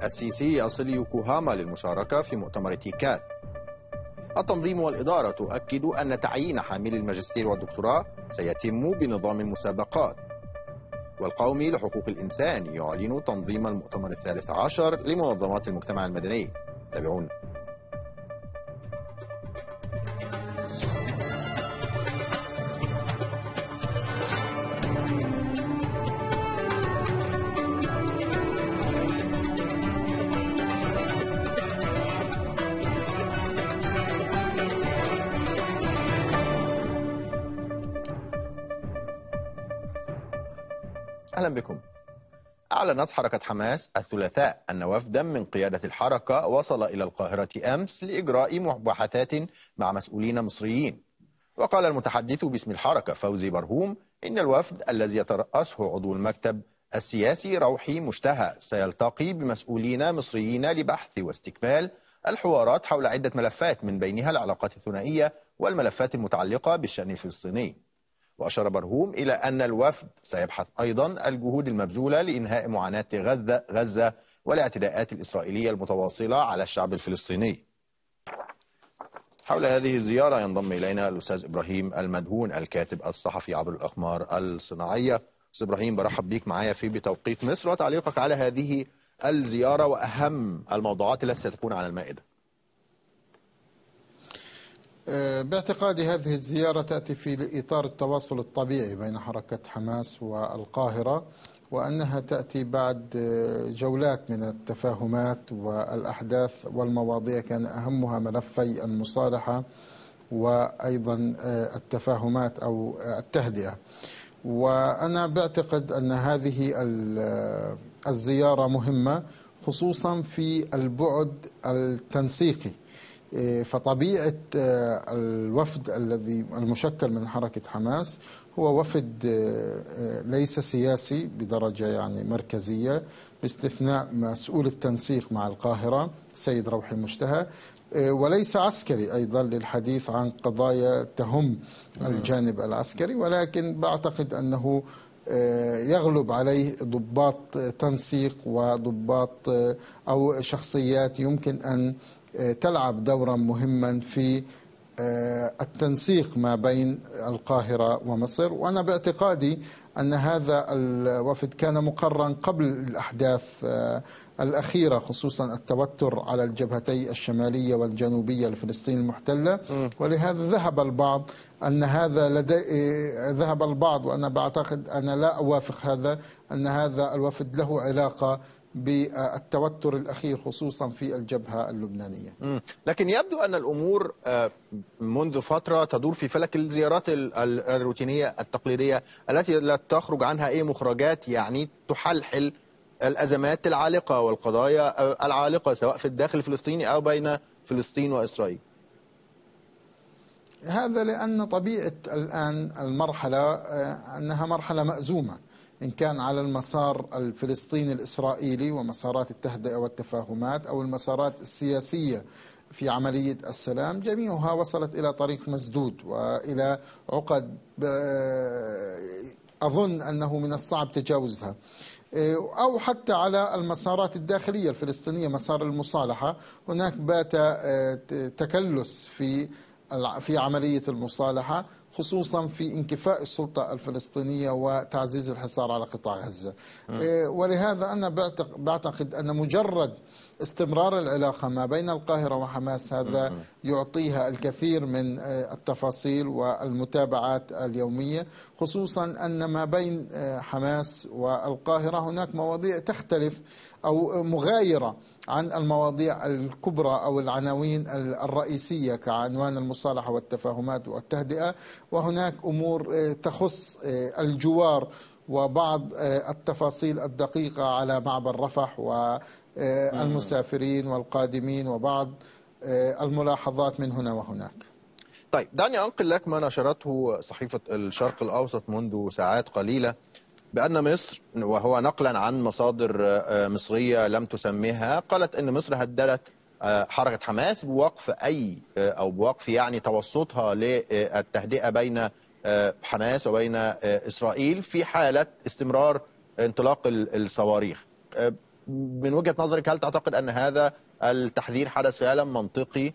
السيسي يصل يوكوهاما للمشاركة في مؤتمر تيكات التنظيم والإدارة تؤكد أن تعيين حاملي الماجستير والدكتوراه سيتم بنظام المسابقات والقومي لحقوق الإنسان يعلن تنظيم المؤتمر الثالث عشر لمنظمات المجتمع المدني تابعونا أهلا بكم أعلنت حركة حماس الثلاثاء أن وفدا من قيادة الحركة وصل إلى القاهرة أمس لإجراء مباحثات مع مسؤولين مصريين وقال المتحدث باسم الحركة فوزي برهوم إن الوفد الذي يترأسه عضو المكتب السياسي روحي مشتهى سيلتقي بمسؤولين مصريين لبحث واستكمال الحوارات حول عدة ملفات من بينها العلاقات الثنائية والملفات المتعلقة بالشأن الفلسطيني وأشار برهوم إلى أن الوفد سيبحث أيضا الجهود المبذولة لإنهاء معاناة غزة, غزة والاعتداءات الإسرائيلية المتواصلة على الشعب الفلسطيني حول هذه الزيارة ينضم إلينا الأستاذ إبراهيم المدهون الكاتب الصحفي عبر الأقمار الصناعية أستاذ إبراهيم برحب بيك معايا في بتوقيت مصر وتعليقك على هذه الزيارة وأهم الموضوعات التي ستكون على المائدة باعتقادي هذه الزيارة تأتي في إطار التواصل الطبيعي بين حركة حماس والقاهرة وأنها تأتي بعد جولات من التفاهمات والأحداث والمواضيع كان أهمها ملفي المصالحة وأيضا التفاهمات أو التهدئة وأنا بعتقد أن هذه الزيارة مهمة خصوصا في البعد التنسيقي فطبيعة الوفد الذي المشكل من حركة حماس هو وفد ليس سياسي بدرجة يعني مركزية باستثناء مسؤول التنسيق مع القاهرة سيد روحي مشتهى وليس عسكري أيضا للحديث عن قضايا تهم الجانب العسكري ولكن بعتقد أنه يغلب عليه ضباط تنسيق وضباط أو شخصيات يمكن أن تلعب دورا مهما في التنسيق ما بين القاهرة ومصر وأنا باعتقادي أن هذا الوفد كان مقرا قبل الأحداث الأخيرة خصوصا التوتر على الجبهتي الشمالية والجنوبية لفلسطين المحتلة ولهذا ذهب البعض أن هذا لدي ذهب البعض وأنا بعتقد أنا لا أوافق هذا أن هذا الوفد له علاقة بالتوتر الأخير خصوصا في الجبهة اللبنانية لكن يبدو أن الأمور منذ فترة تدور في فلك الزيارات الروتينية التقليدية التي لا تخرج عنها أي مخرجات يعني تحلحل الأزمات العالقة والقضايا العالقة سواء في الداخل الفلسطيني أو بين فلسطين وإسرائيل هذا لأن طبيعة الآن المرحلة أنها مرحلة مأزومة إن كان على المسار الفلسطيني الإسرائيلي ومسارات التهدئة والتفاهمات أو المسارات السياسية في عملية السلام جميعها وصلت إلى طريق مسدود وإلى عقد أظن أنه من الصعب تجاوزها أو حتى على المسارات الداخلية الفلسطينية مسار المصالحة هناك بات تكلس في في عملية المصالحة خصوصا في انكفاء السلطة الفلسطينية وتعزيز الحصار على قطاع غزة ولهذا أنا بعتقد أن مجرد استمرار العلاقة ما بين القاهرة وحماس هذا يعطيها الكثير من التفاصيل والمتابعات اليومية خصوصا أن ما بين حماس والقاهرة هناك مواضيع تختلف أو مغايرة عن المواضيع الكبرى أو العناوين الرئيسية كعنوان المصالحة والتفاهمات والتهدئة وهناك أمور تخص الجوار وبعض التفاصيل الدقيقة على معبر رفح والمسافرين والقادمين وبعض الملاحظات من هنا وهناك طيب دعني أنقل لك ما نشرته صحيفة الشرق الأوسط منذ ساعات قليلة بأن مصر وهو نقلا عن مصادر مصرية لم تسميها قالت أن مصر هددت حركة حماس بوقف أي أو بوقف يعني توسطها للتهدئة بين حماس وبين إسرائيل في حالة استمرار انطلاق الصواريخ من وجهة نظرك هل تعتقد أن هذا التحذير حدث فعلا منطقي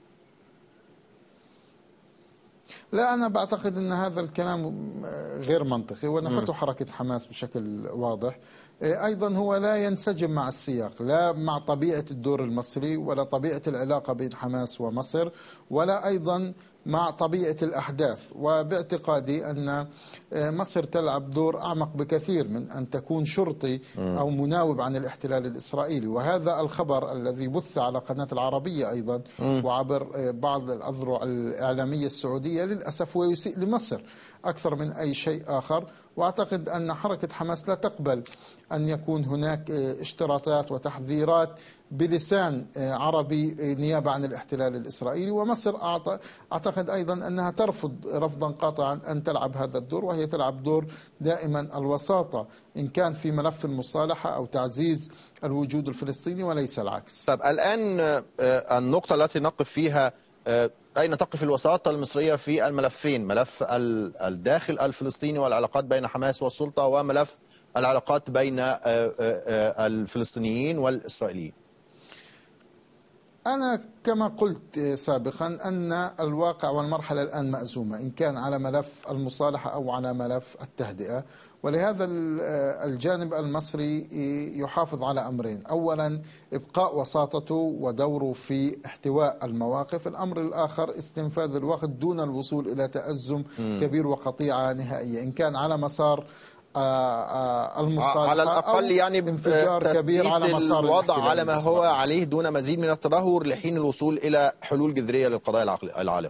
لا أنا بعتقد أن هذا الكلام غير منطقي ونفته حركة حماس بشكل واضح أيضا هو لا ينسجم مع السياق لا مع طبيعة الدور المصري ولا طبيعة العلاقة بين حماس ومصر ولا أيضا مع طبيعة الأحداث وباعتقادي أن مصر تلعب دور أعمق بكثير من أن تكون شرطي أو مناوب عن الاحتلال الإسرائيلي وهذا الخبر الذي بث على قناة العربية أيضا وعبر بعض الأذرع الإعلامية السعودية للأسف ويسيء لمصر أكثر من أي شيء آخر واعتقد ان حركه حماس لا تقبل ان يكون هناك اشتراطات وتحذيرات بلسان عربي نيابه عن الاحتلال الاسرائيلي ومصر اعتقد ايضا انها ترفض رفضا قاطعا ان تلعب هذا الدور وهي تلعب دور دائما الوساطه ان كان في ملف المصالحه او تعزيز الوجود الفلسطيني وليس العكس. طب الان النقطه التي نقف فيها أين تقف الوساطة المصرية في الملفين ملف الداخل الفلسطيني والعلاقات بين حماس والسلطة وملف العلاقات بين الفلسطينيين والإسرائيليين أنا كما قلت سابقا أن الواقع والمرحلة الآن مأزومة إن كان على ملف المصالحة أو على ملف التهدئة ولهذا الجانب المصري يحافظ على أمرين أولا إبقاء وساطته ودوره في احتواء المواقف الأمر الآخر استنفاذ الوقت دون الوصول إلى تأزم م. كبير وقطيعة نهائية إن كان على مسار المصالحة على الأقل يعني انفجار كبير على مسار الوضع على ما هو عليه دون مزيد من التدهور لحين الوصول إلى حلول جذرية للقضايا العالقة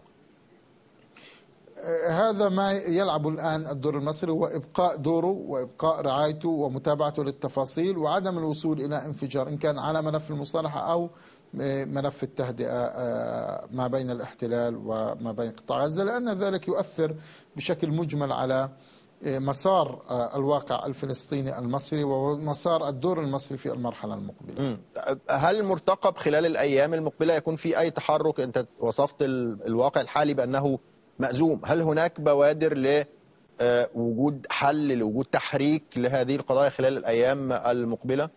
هذا ما يلعب الآن الدور المصري هو إبقاء دوره وإبقاء رعايته ومتابعته للتفاصيل وعدم الوصول إلى انفجار إن كان على ملف المصالحة أو ملف التهدئة ما بين الاحتلال وما بين قطاع غزة لأن ذلك يؤثر بشكل مجمل على مسار الواقع الفلسطيني المصري ومسار الدور المصري في المرحلة المقبلة هل مرتقب خلال الأيام المقبلة يكون في أي تحرك أنت وصفت الواقع الحالي بأنه مأزوم هل هناك بوادر لوجود حل لوجود تحريك لهذه القضايا خلال الأيام المقبلة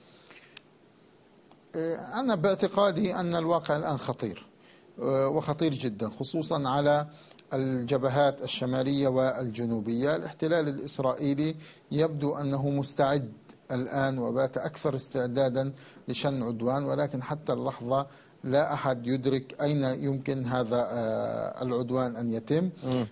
أنا باعتقادي أن الواقع الآن خطير وخطير جدا خصوصا على الجبهات الشمالية والجنوبية الاحتلال الإسرائيلي يبدو أنه مستعد الآن وبات أكثر استعدادا لشن عدوان ولكن حتى اللحظة لا أحد يدرك أين يمكن هذا العدوان أن يتم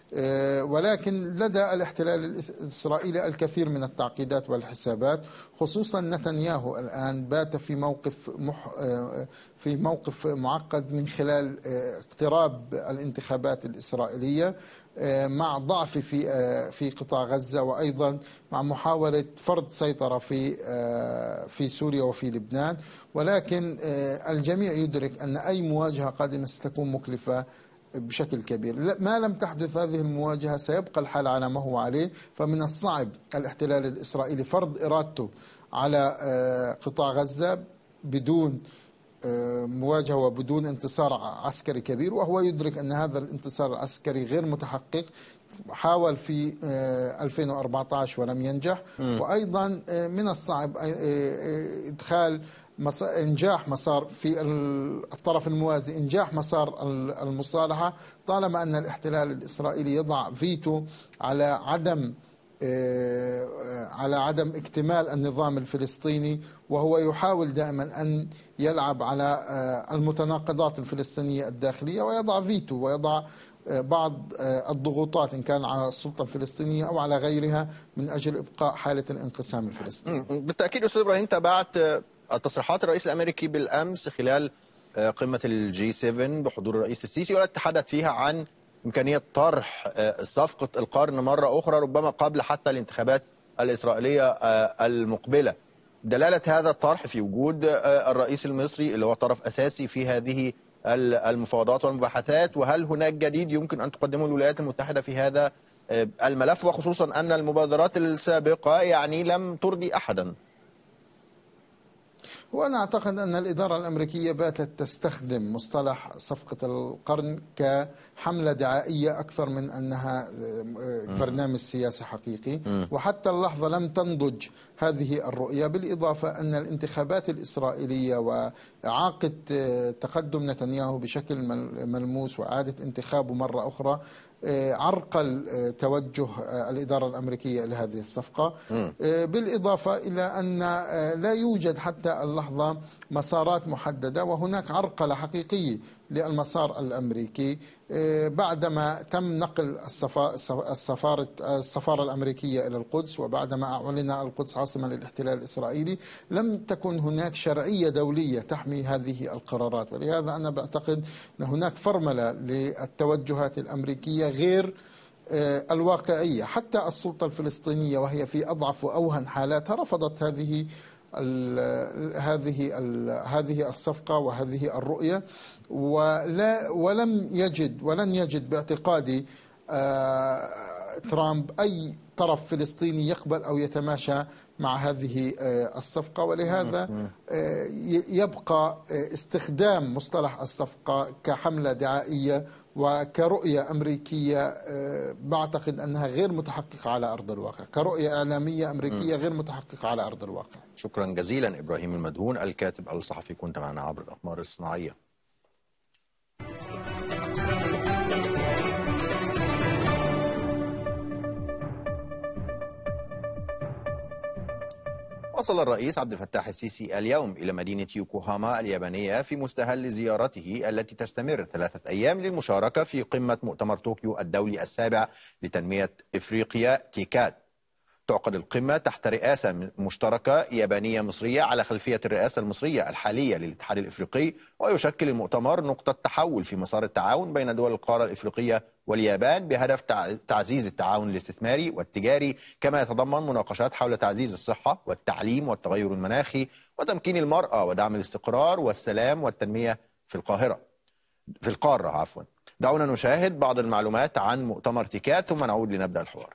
ولكن لدى الاحتلال الإسرائيلي الكثير من التعقيدات والحسابات خصوصا نتنياهو الآن بات في موقف مح في موقف معقد من خلال اقتراب الانتخابات الإسرائيلية مع ضعف في في قطاع غزة وأيضا مع محاولة فرض سيطرة في في سوريا وفي لبنان ولكن الجميع يدرك أن أي مواجهة قادمة ستكون مكلفة بشكل كبير ما لم تحدث هذه المواجهة سيبقى الحال على ما هو عليه فمن الصعب الاحتلال الإسرائيلي فرض إرادته على قطاع غزة بدون مواجهة وبدون انتصار عسكري كبير وهو يدرك أن هذا الانتصار العسكري غير متحقق حاول في 2014 ولم ينجح وأيضا من الصعب إدخال انجاح مسار في الطرف الموازي انجاح مسار المصالحه طالما ان الاحتلال الاسرائيلي يضع فيتو على عدم على عدم اكتمال النظام الفلسطيني وهو يحاول دائما ان يلعب على المتناقضات الفلسطينيه الداخليه ويضع فيتو ويضع بعض الضغوطات ان كان على السلطه الفلسطينيه او على غيرها من اجل ابقاء حاله الانقسام الفلسطيني. بالتاكيد استاذ ابراهيم تابعت تصريحات الرئيس الامريكي بالامس خلال قمه الجي 7 بحضور الرئيس السيسي والتي تحدث فيها عن امكانيه طرح صفقه القرن مره اخرى ربما قبل حتى الانتخابات الاسرائيليه المقبله. دلاله هذا الطرح في وجود الرئيس المصري اللي هو طرف اساسي في هذه المفاوضات والمباحثات وهل هناك جديد يمكن ان تقدمه الولايات المتحده في هذا الملف وخصوصا ان المبادرات السابقه يعني لم ترضي احدا. وأنا أعتقد أن الإدارة الأمريكية باتت تستخدم مصطلح صفقة القرن كحملة دعائية أكثر من أنها برنامج سياسي حقيقي وحتى اللحظة لم تنضج هذه الرؤية بالإضافة أن الانتخابات الإسرائيلية وإعاقة تقدم نتنياهو بشكل ملموس وإعادة انتخابه مرة أخرى عرقل توجه الإدارة الأمريكية إلى هذه الصفقة بالإضافة إلى أن لا يوجد حتى اللحظة مسارات محددة وهناك عرقلة حقيقية للمسار الأمريكي بعدما تم نقل السفارة, السفارة الأمريكية إلى القدس وبعدما أعلن القدس عاصمة للاحتلال الإسرائيلي لم تكن هناك شرعية دولية تحمي هذه القرارات ولهذا أنا بعتقد أن هناك فرملة للتوجهات الأمريكية غير الواقعية حتى السلطة الفلسطينية وهي في أضعف وأوهن حالاتها رفضت هذه هذه هذه الصفقة وهذه الرؤية ولا ولم يجد ولن يجد باعتقادي ترامب أي طرف فلسطيني يقبل أو يتماشى مع هذه الصفقة ولهذا يبقى استخدام مصطلح الصفقة كحملة دعائية وكرؤية أمريكية بعتقد أنها غير متحققة على أرض الواقع كرؤية إعلامية أمريكية غير متحققة على أرض الواقع شكرا جزيلا إبراهيم المدهون الكاتب الصحفي كنت معنا عبر الأقمار الصناعية وصل الرئيس عبد الفتاح السيسي اليوم إلى مدينة يوكوهاما اليابانية في مستهل زيارته التي تستمر ثلاثة أيام للمشاركة في قمة مؤتمر طوكيو الدولي السابع لتنمية إفريقيا تيكاد تعقد القمة تحت رئاسة مشتركة يابانية مصرية على خلفية الرئاسة المصرية الحالية للاتحاد الإفريقي ويشكل المؤتمر نقطة تحول في مسار التعاون بين دول القارة الإفريقية واليابان بهدف تعزيز التعاون الاستثماري والتجاري كما يتضمن مناقشات حول تعزيز الصحة والتعليم والتغير المناخي وتمكين المرأة ودعم الاستقرار والسلام والتنمية في القاهرة في القارة عفوا دعونا نشاهد بعض المعلومات عن مؤتمر تيكات ثم نعود لنبدأ الحوار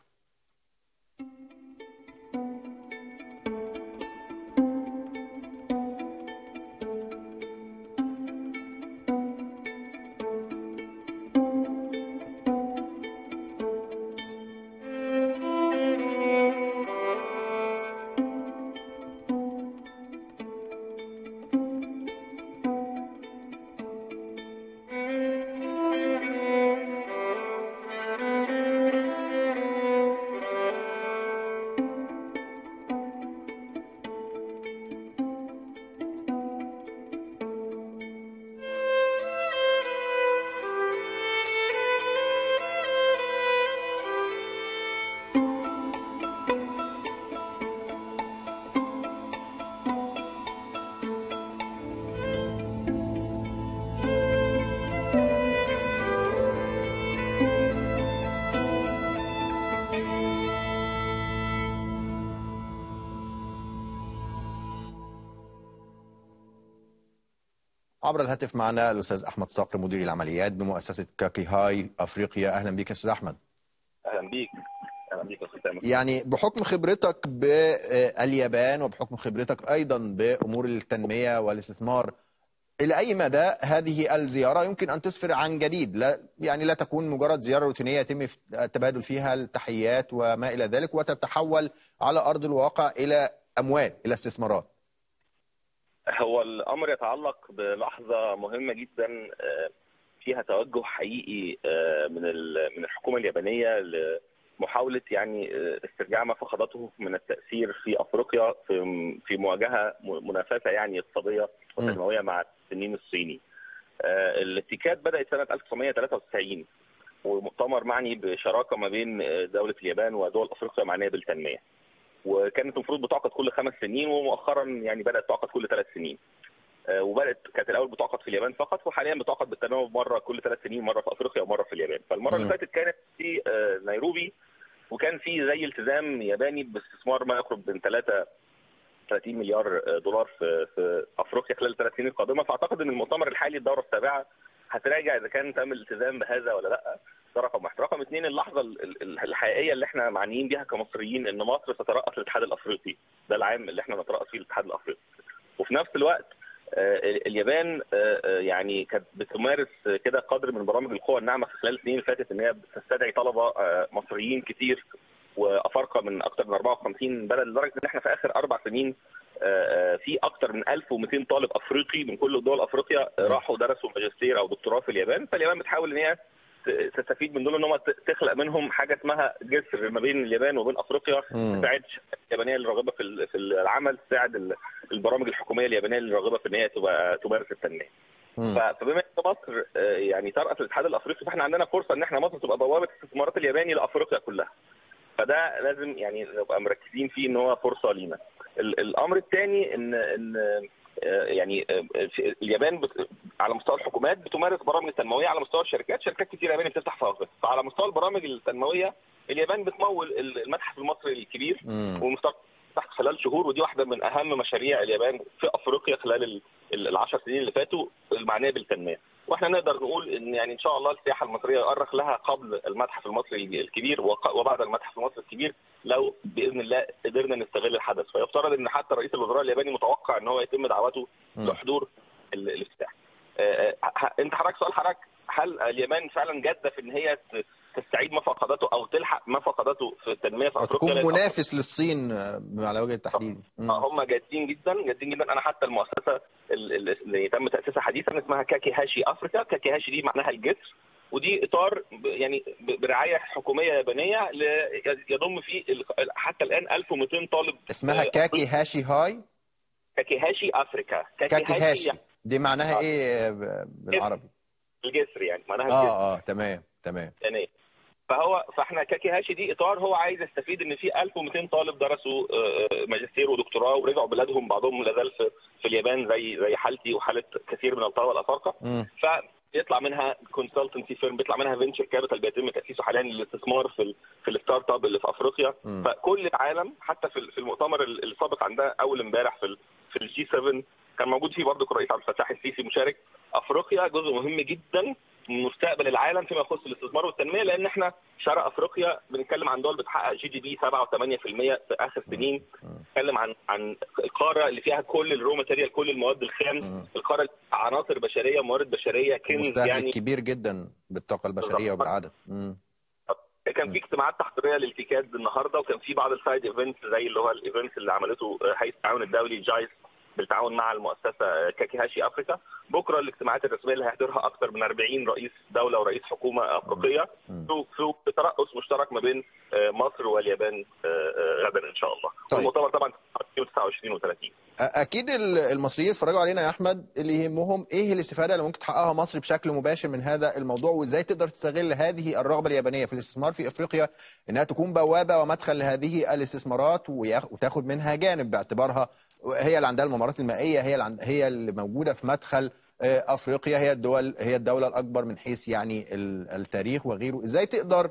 عبر الهاتف معنا الاستاذ احمد صقر مدير العمليات بمؤسسه كاكي هاي افريقيا اهلا بك يا استاذ احمد اهلا بيك اهلا بيك يا استاذ يعني بحكم خبرتك باليابان وبحكم خبرتك ايضا بامور التنميه والاستثمار الى اي مدى هذه الزياره يمكن ان تسفر عن جديد لا يعني لا تكون مجرد زياره روتينيه يتم التبادل فيها التحيات وما الى ذلك وتتحول على ارض الواقع الى اموال الى استثمارات هو الامر يتعلق بلحظه مهمه جدا فيها توجه حقيقي من من الحكومه اليابانيه لمحاوله يعني استرجاع ما فقدته من التاثير في افريقيا في في مواجهه منافسه يعني اقتصاديه وتنمويه مع التنين الصيني. الاتكاد بدات سنه 1993 ومؤتمر معني بشراكه ما بين دوله اليابان ودول افريقيا معنيه بالتنميه. وكانت المفروض بتعقد كل خمس سنين ومؤخرا يعني بدات تعقد كل ثلاث سنين. وبدات كانت الاول بتعقد في اليابان فقط وحاليا بتعقد بالتناوب مره كل ثلاث سنين مره في افريقيا ومره في اليابان فالمره اللي فاتت كانت في نيروبي وكان في زي التزام ياباني باستثمار ما يقرب من 3 30 مليار دولار في في افريقيا خلال الثلاث سنين القادمه فاعتقد ان المؤتمر الحالي الدوره السابعه هتراجع اذا كان تم الالتزام بهذا ولا لا ده رقم واحد رقم اثنين اللحظه الحقيقيه اللي احنا معنيين بيها كمصريين ان مصر ستترأس الاتحاد الافريقي ده العام اللي احنا نترأس فيه الاتحاد الافريقي وفي نفس الوقت اليابان يعني كانت بتمارس كده قدر من برامج القوى الناعمه في خلال السنين اللي فاتت ان هي بتستدعي طلبه مصريين كتير وافارقه من اكثر من 54 بلد لدرجه ان احنا في اخر اربع سنين آه، آه، في اكثر من 1200 طالب افريقي من كل دول افريقيا راحوا درسوا ماجستير او دكتوراه في اليابان فاليابان بتحاول ان هي ت- تستفيد من دول ان هم ت- تخلق منهم حاجه اسمها جسر ما بين اليابان وبين افريقيا مم. تساعد الشركات اليابانيه اللي راغبه في ال- في العمل تساعد ال- البرامج الحكوميه اليابانيه اللي راغبه في ان هي تبقى تمارس التنميه مم. ف- فبما ان مصر آه، يعني ترأس الاتحاد الافريقي فاحنا عندنا فرصه ان احنا مصر تبقى بوابه الاستثمارات الياباني لافريقيا كلها. فده لازم يعني نبقى مركزين فيه ان هو فرصه لينا. ال- الامر الثاني ان ان آه، يعني آه، في- اليابان بت- على مستوى الحكومات بتمارس برامج تنمويه على مستوى الشركات، شركات كتير يابانيه بتفتح في افريقيا، فعلى مستوى البرامج التنمويه اليابان بتمول المتحف المصري الكبير مم. والمفترض تفتح خلال شهور ودي واحده من اهم مشاريع اليابان في افريقيا خلال ال- ال- العشر سنين اللي فاتوا المعنيه بالتنميه واحنا نقدر نقول ان يعني ان شاء الله السياحه المصريه يؤرخ لها قبل المتحف المصري الكبير وق- وبعد المتحف المصري الكبير لو باذن الله قدرنا نستغل الحدث فيفترض ان حتى رئيس الوزراء الياباني متوقع ان هو يتم دعوته مم. لحضور ال- الافتتاح آه، آه، ه- انت حضرتك سؤال حضرتك هل اليابان فعلا جاده في ان هي ت- تستعيد ما فقدته او تلحق ما فقدته في التنميه في افريقيا وتكون لأن منافس للصين آه، على وجه التحديد مم. آه، هم جادين جدا جادين جدا انا حتى المؤسسه ال- ال- اللي تم تاسيسها حديثا اسمها كاكي هاشي افريكا كاكي هاشي دي معناها الجسر ودي اطار ب- يعني ب- برعايه حكوميه يابانيه ل- يضم فيه ال- حتى الان 1200 طالب اسمها آه، كاكي هاشي هاي كاكي هاشي افريكا كاكي هاشي يعني دي معناها آه. ايه ب- بالعربي الجسر يعني معناها الجسر اه اه تمام تمام يعني فهو فاحنا كاكي هاشي دي اطار هو عايز يستفيد ان في 1200 طالب درسوا آه، آه، ماجستير ودكتوراه ورجعوا بلادهم بعضهم لا زال في, في اليابان زي زي حالتي وحاله كثير من الطلبه الافارقه مم. فيطلع منها كونسلتنسي فيرم بيطلع منها فينشر كابيتال بيتم تاسيسه حاليا للاستثمار في ال في الستارت اب اللي في افريقيا مم. فكل العالم حتى في في المؤتمر السابق عندنا اول امبارح في ال في الجي 7 كان موجود فيه برضه الرئيس عبد الفتاح السيسي مشارك افريقيا جزء مهم جدا من مستقبل العالم فيما يخص الاستثمار والتنميه لان احنا شرق افريقيا بنتكلم عن دول بتحقق جي دي بي 7 و8% في اخر سنين بنتكلم عن عن القاره اللي فيها كل الرو ماتيريال كل المواد الخام القاره اللي فيها عناصر بشريه موارد بشريه كنز مستهلك يعني كبير جدا بالطاقه البشريه بالظبط. وبالعدد مم. كان في اجتماعات تحضيريه للتيكاد النهارده وكان في بعض السايد ايفنتس زي اللي هو الايفنتس اللي عملته هيئه التعاون الدولي جايز بالتعاون مع المؤسسه كاكي هاشي افريكا بكره الاجتماعات الرسميه اللي هيحضرها اكثر من 40 رئيس دوله ورئيس حكومه افريقيه مم. في في ترأس مشترك ما بين آه، مصر واليابان آه، آه، غدا ان شاء الله طيب. المؤتمر طبعا 29 و30 اكيد ال- المصريين يتفرجوا علينا يا احمد اللي يهمهم ايه الاستفاده اللي ممكن تحققها مصر بشكل مباشر من هذا الموضوع وازاي تقدر تستغل هذه الرغبه اليابانيه في الاستثمار في افريقيا انها تكون بوابه ومدخل لهذه الاستثمارات وياخ- وتاخد منها جانب باعتبارها هي اللي عندها الممرات المائيه هي اللي عند هي اللي موجوده في مدخل آه، افريقيا هي الدول هي الدوله الاكبر من حيث يعني ال- التاريخ وغيره ازاي تقدر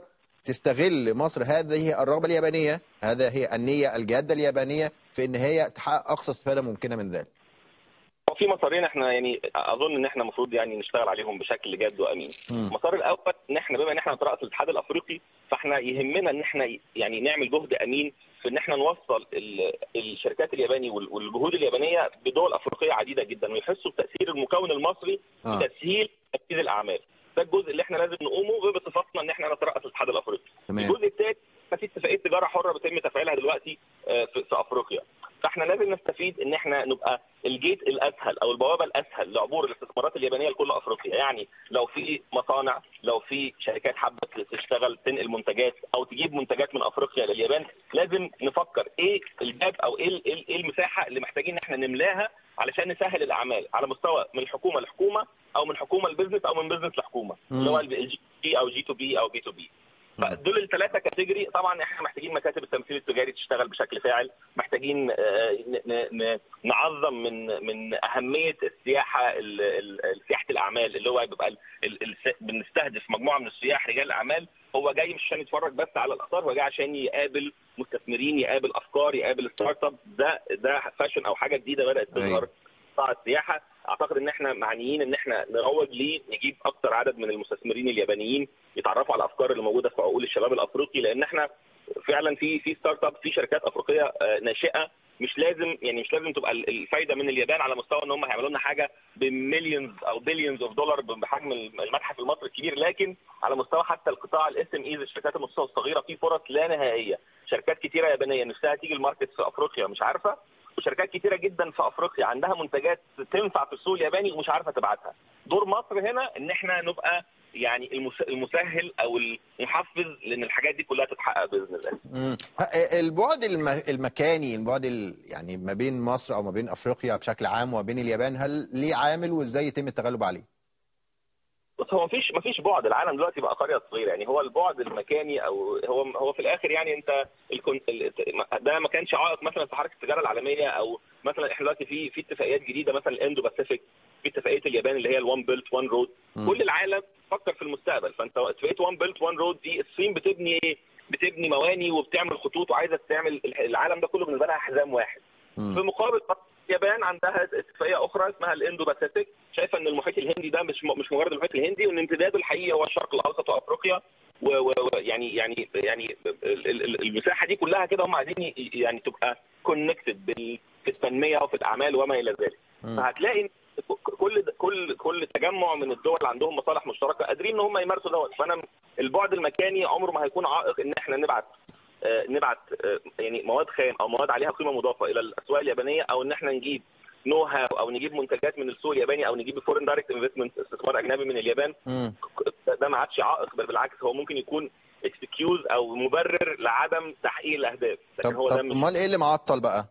تستغل مصر هذه الرغبه اليابانيه هذا هي النيه الجاده اليابانيه في ان هي تحقق اقصى استفاده ممكنه من ذلك في مسارين احنا يعني اظن ان احنا المفروض يعني نشتغل عليهم بشكل جاد وامين. مم. المسار الاول ان احنا بما ان احنا رأس الاتحاد الافريقي فاحنا يهمنا ان احنا يعني نعمل جهد امين في ان احنا نوصل ال- الشركات الياباني وال- والجهود اليابانيه بدول افريقيه عديده جدا ويحسوا بتاثير المكون المصري آه. في تسهيل تنفيذ الاعمال. ده الجزء اللي احنا لازم نقومه بصفتنا ان احنا نترأس الاتحاد الافريقي. تمام الجزء الثاني احنا في اتفاقيه تجاره حره بيتم تفعيلها دلوقتي آه، في في افريقيا فاحنا لازم نستفيد ان احنا نبقى الجيت الاسهل او البوابه الاسهل لعبور الاستثمارات اليابانيه لكل افريقيا يعني لو في مصانع لو في شركات حابه تشتغل تنقل منتجات او تجيب منتجات من افريقيا لليابان لازم نفكر ايه الجاب او ايه ال- ايه إيه المساحه اللي محتاجين ان احنا نملاها علشان نسهل الاعمال على مستوى من الحكومه لحكومه او من حكومه لبزنس او من بزنس لحكومه مم. اللي هو الجي بي او جي تو بي او بي تو بي فدول الثلاثه كاتيجوري طبعا احنا محتاجين مكاتب التمثيل التجاري تشتغل بشكل فاعل محتاجين آه، ن- ن- ن- نعظم من من اهميه السياحه ال- ال- سياحه الاعمال اللي هو بيبقى ال- ال- الس- بنستهدف مجموعه من السياح رجال الاعمال هو جاي مش عشان يتفرج بس على الاثار هو جاي عشان يقابل مستثمرين يقابل افكار يقابل ستارت اب ده ده فاشن او حاجه جديده بدات تظهر أيوة. قطاع السياحه اعتقد ان احنا معنيين ان احنا نروج ليه نجيب اكتر عدد من المستثمرين اليابانيين يتعرفوا على الافكار اللي موجوده في عقول الشباب الافريقي لان احنا فعلا في في ستارت اب في شركات افريقيه آه، ناشئه مش لازم يعني مش لازم تبقى ال- الفايده من اليابان على مستوى ان هم هيعملوا لنا حاجه بمليونز او بليونز اوف دولار بحجم المتحف المصري الكبير لكن على مستوى حتى القطاع الاس ام ايز الشركات المتوسطه والصغيره في فرص لا نهائيه شركات كتيره يابانيه نفسها تيجي الماركت في افريقيا مش عارفه وشركات كتيره جدا في افريقيا عندها منتجات تنفع في السوق الياباني ومش عارفه تبعتها دور مصر هنا ان احنا نبقى يعني المس- المسهل او المحفز لان الحاجات دي كلها تتحقق باذن الله مم. ه- البعد الم- المكاني البعد ال- يعني ما بين مصر او ما بين افريقيا بشكل عام وما بين اليابان هل ليه عامل وازاي يتم التغلب عليه؟ بص هو مفيش مفيش بعد العالم دلوقتي بقى قريه صغيره يعني هو البعد المكاني او هو هو في الاخر يعني انت الكون ال- ده ما كانش عائق مثلا في حركه التجاره العالميه او مثلا احنا دلوقتي في في اتفاقيات جديده مثلا الاندو باسيفيك في اتفاقيه اليابان اللي هي الوان بيلت وان رود مم. كل العالم فكر في المستقبل فانت اتفاقيه وان بيلت وان رود دي الصين بتبني بتبني مواني وبتعمل خطوط وعايزه تعمل العالم ده كله بالنسبه لها حزام واحد في مم. مقابل اليابان عندها اتفاقيه اخرى اسمها الاندو باسيفيك شايفه ان المحيط الهندي ده مش مش مجرد المحيط الهندي وان امتداده الحقيقي هو الشرق الاوسط وافريقيا ويعني يعني يعني ال- ال- ال- المساحه دي كلها كده هم عايزين ي- يعني تبقى كونكتد في التنميه وفي الاعمال وما الى ذلك مم. فهتلاقي إن كل كل كل تجمع من الدول اللي عندهم مصالح مشتركه قادرين ان هم يمارسوا دوت فانا البعد المكاني عمره ما هيكون عائق ان احنا نبعت آه، نبعت آه، يعني مواد خام او مواد عليها قيمه مضافه الى الاسواق اليابانيه او ان احنا نجيب نو هاو او نجيب منتجات من السوق الياباني او نجيب فورين دايركت انفستمنت استثمار اجنبي من اليابان مم. ده ما عادش عائق بل بالعكس هو ممكن يكون اكسكيوز او مبرر لعدم تحقيق الاهداف طب لكن هو طب ده مش امال ايه اللي معطل بقى؟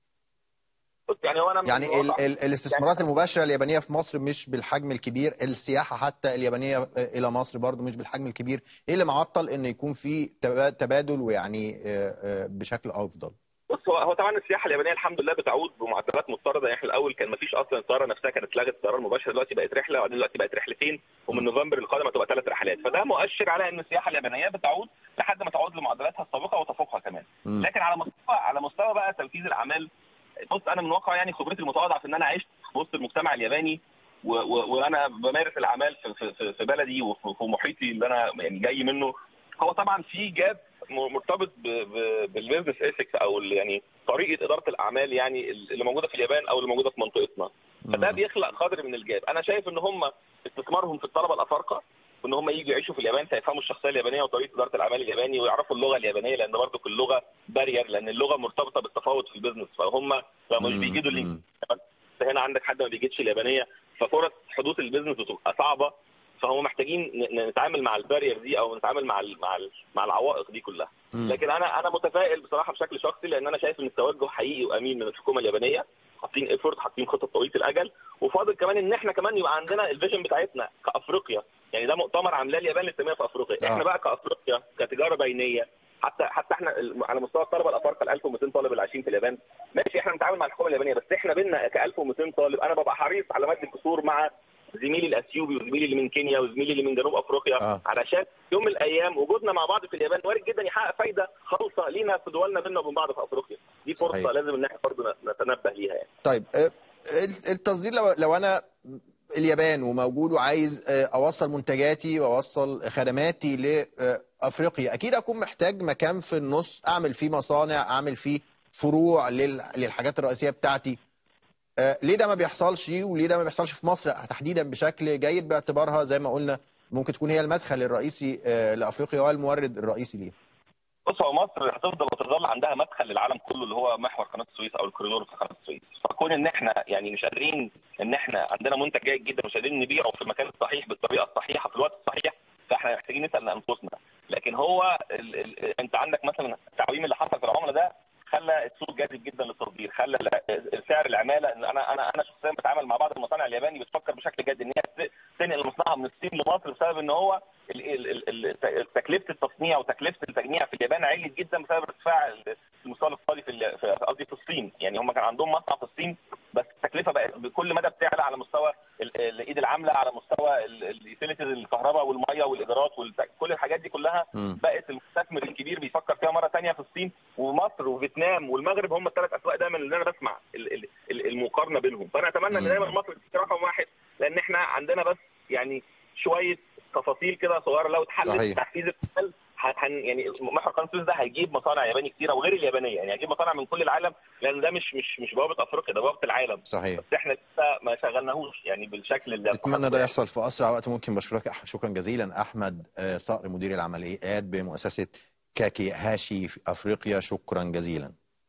بص يعني هو انا من يعني ال الواقع- ال الاستثمارات المباشره اليابانيه في مصر مش بالحجم الكبير، السياحه حتى اليابانيه الى مصر برضو مش بالحجم الكبير، ايه اللي معطل ان يكون في تبا- تبادل ويعني آه، آه، بشكل افضل؟ بص هو هو طبعا السياحه اليابانيه الحمد لله بتعود بمعدلات مضطرده يعني احنا الاول كان ما فيش اصلا الطياره نفسها كانت اتلغت الطياره المباشره دلوقتي بقت رحله وبعدين دلوقتي بقت رحلتين ومن نوفمبر القادم هتبقى ثلاث رحلات فده مؤشر على ان السياحه اليابانيه بتعود لحد ما تعود لمعدلاتها السابقه وتفوقها كمان مم. لكن على مستوى على مستوى بقى تنفيذ الاعمال بص انا من واقع يعني خبرتي المتواضعه في ان انا عشت في وسط المجتمع الياباني و و وانا بمارس الاعمال في, في, في, في بلدي وفي في محيطي اللي انا يعني جاي منه هو طبعا في جاب م- مرتبط ب- ب- بالبيزنس ايثكس او ال- يعني طريقه اداره الاعمال يعني اللي موجوده في اليابان او اللي موجوده في منطقتنا فده مم. بيخلق قدر من الجاب انا شايف ان هم استثمارهم في الطلبه الافارقه وان هم يجوا يعيشوا في اليابان فيفهموا الشخصيه اليابانيه وطريقه اداره الاعمال الياباني ويعرفوا اللغه اليابانيه لان برضه اللغه بارير لان اللغه مرتبطه بالتفاوض في البيزنس فهم لو مش مم. بيجيدوا مم. الانجليزي هنا عندك حد ما بيجيدش اليابانيه ففرص حدوث البيزنس بتبقى صعبه فهم محتاجين ن- نتعامل مع البارير دي او نتعامل مع ال مع ال مع العوائق دي كلها مم. لكن انا انا متفائل بصراحه بشكل شخصي لان انا شايف ان التوجه حقيقي وامين من الحكومه اليابانيه حاطين ايفورت حاطين خطط طويله الاجل وفاضل كمان ان احنا كمان يبقى عندنا الفيجن بتاعتنا كافريقيا يعني ده مؤتمر عاملاه اليابان للتنميه في افريقيا آه. احنا بقى كافريقيا كتجاره بينيه حتى حتى احنا ال- على مستوى الطلبه الافارقه ال 1200 طالب اللي عايشين في اليابان ماشي احنا بنتعامل مع الحكومه اليابانيه بس احنا بينا ك 1200 طالب انا ببقى حريص على مد الكسور مع زميلي الاثيوبي وزميلي اللي من كينيا وزميلي اللي من جنوب افريقيا آه. علشان يوم من الايام وجودنا مع بعض في اليابان وارد جدا يحقق فايده خالصه لينا في دولنا بينا وبين بعض في افريقيا دي فرصه صحيح. لازم ان احنا برضه نتنبه ليها يعني طيب آه، ال- التصدير لو, لو انا اليابان وموجود وعايز آه، اوصل منتجاتي واوصل خدماتي لافريقيا اكيد اكون محتاج مكان في النص اعمل فيه مصانع اعمل فيه فروع لل- للحاجات الرئيسيه بتاعتي آه، ليه ده ما بيحصلش وليه ده ما بيحصلش في مصر تحديدا بشكل جيد باعتبارها زي ما قلنا ممكن تكون هي المدخل الرئيسي آه، لافريقيا والمورد الرئيسي ليها بص هو مصر هتفضل وتظل عندها مدخل للعالم كله اللي هو محور قناه السويس او الكوريدور في قناه السويس فكون ان احنا يعني مش قادرين ان احنا عندنا منتج جيد جدا مش قادرين نبيعه في المكان الصحيح بالطريقه الصحيحه في الوقت الصحيح فاحنا محتاجين نسال انفسنا لكن هو ال ال انت عندك مثلا التعويم اللي حصل في العمله ده خلى السوق جاذب جدا للتصدير خلى ال- سعر العماله ان انا انا انا شخصيا بتعامل مع بعض المصانع الياباني بتفكر بشكل جاد ان هي تنقل مصنعها من الصين لمصر بسبب ان هو ال- ال- ال- ال- تكلفه التصنيع وتكلفه التجميع في اليابان عليت جدا بسبب ارتفاع المستوى الاقتصادي في ال- في- قصدي في الصين يعني هم كان عندهم مصنع في الصين بس التكلفه بقت بكل مدى بتعلى على مستوى ال- الايد العامله على مستوى اليوتيليتيز الكهرباء والميه والايجارات والت- كل الحاجات دي كلها مم. بقت المستثمر الكبير بيفكر فيها مره ثانيه في الصين ومصر وفيتنام والمغرب هم الثلاث اسواق دايما اللي انا بسمع ال- ال- ال- المقارنه بينهم فانا اتمنى ان مم. دايما مصر تكون رقم واحد لان احنا عندنا بس يعني شويه تفاصيل كده صغيره لو اتحلت صحيح. تحفيز العمل هن يعني محور قناه السويس ده هيجيب مصانع ياباني كتيره وغير اليابانيه يعني هيجيب مصانع من كل العالم لان ده مش مش مش بوابه افريقيا ده بوابه العالم صحيح بس احنا لسه ما شغلناهوش يعني بالشكل اللي اتمنى ده يحصل في اسرع وقت ممكن بشكرك أح- شكرا جزيلا احمد آه، صقر مدير العمليات بمؤسسه كاكي هاشي في أفريقيا شكرا جزيلا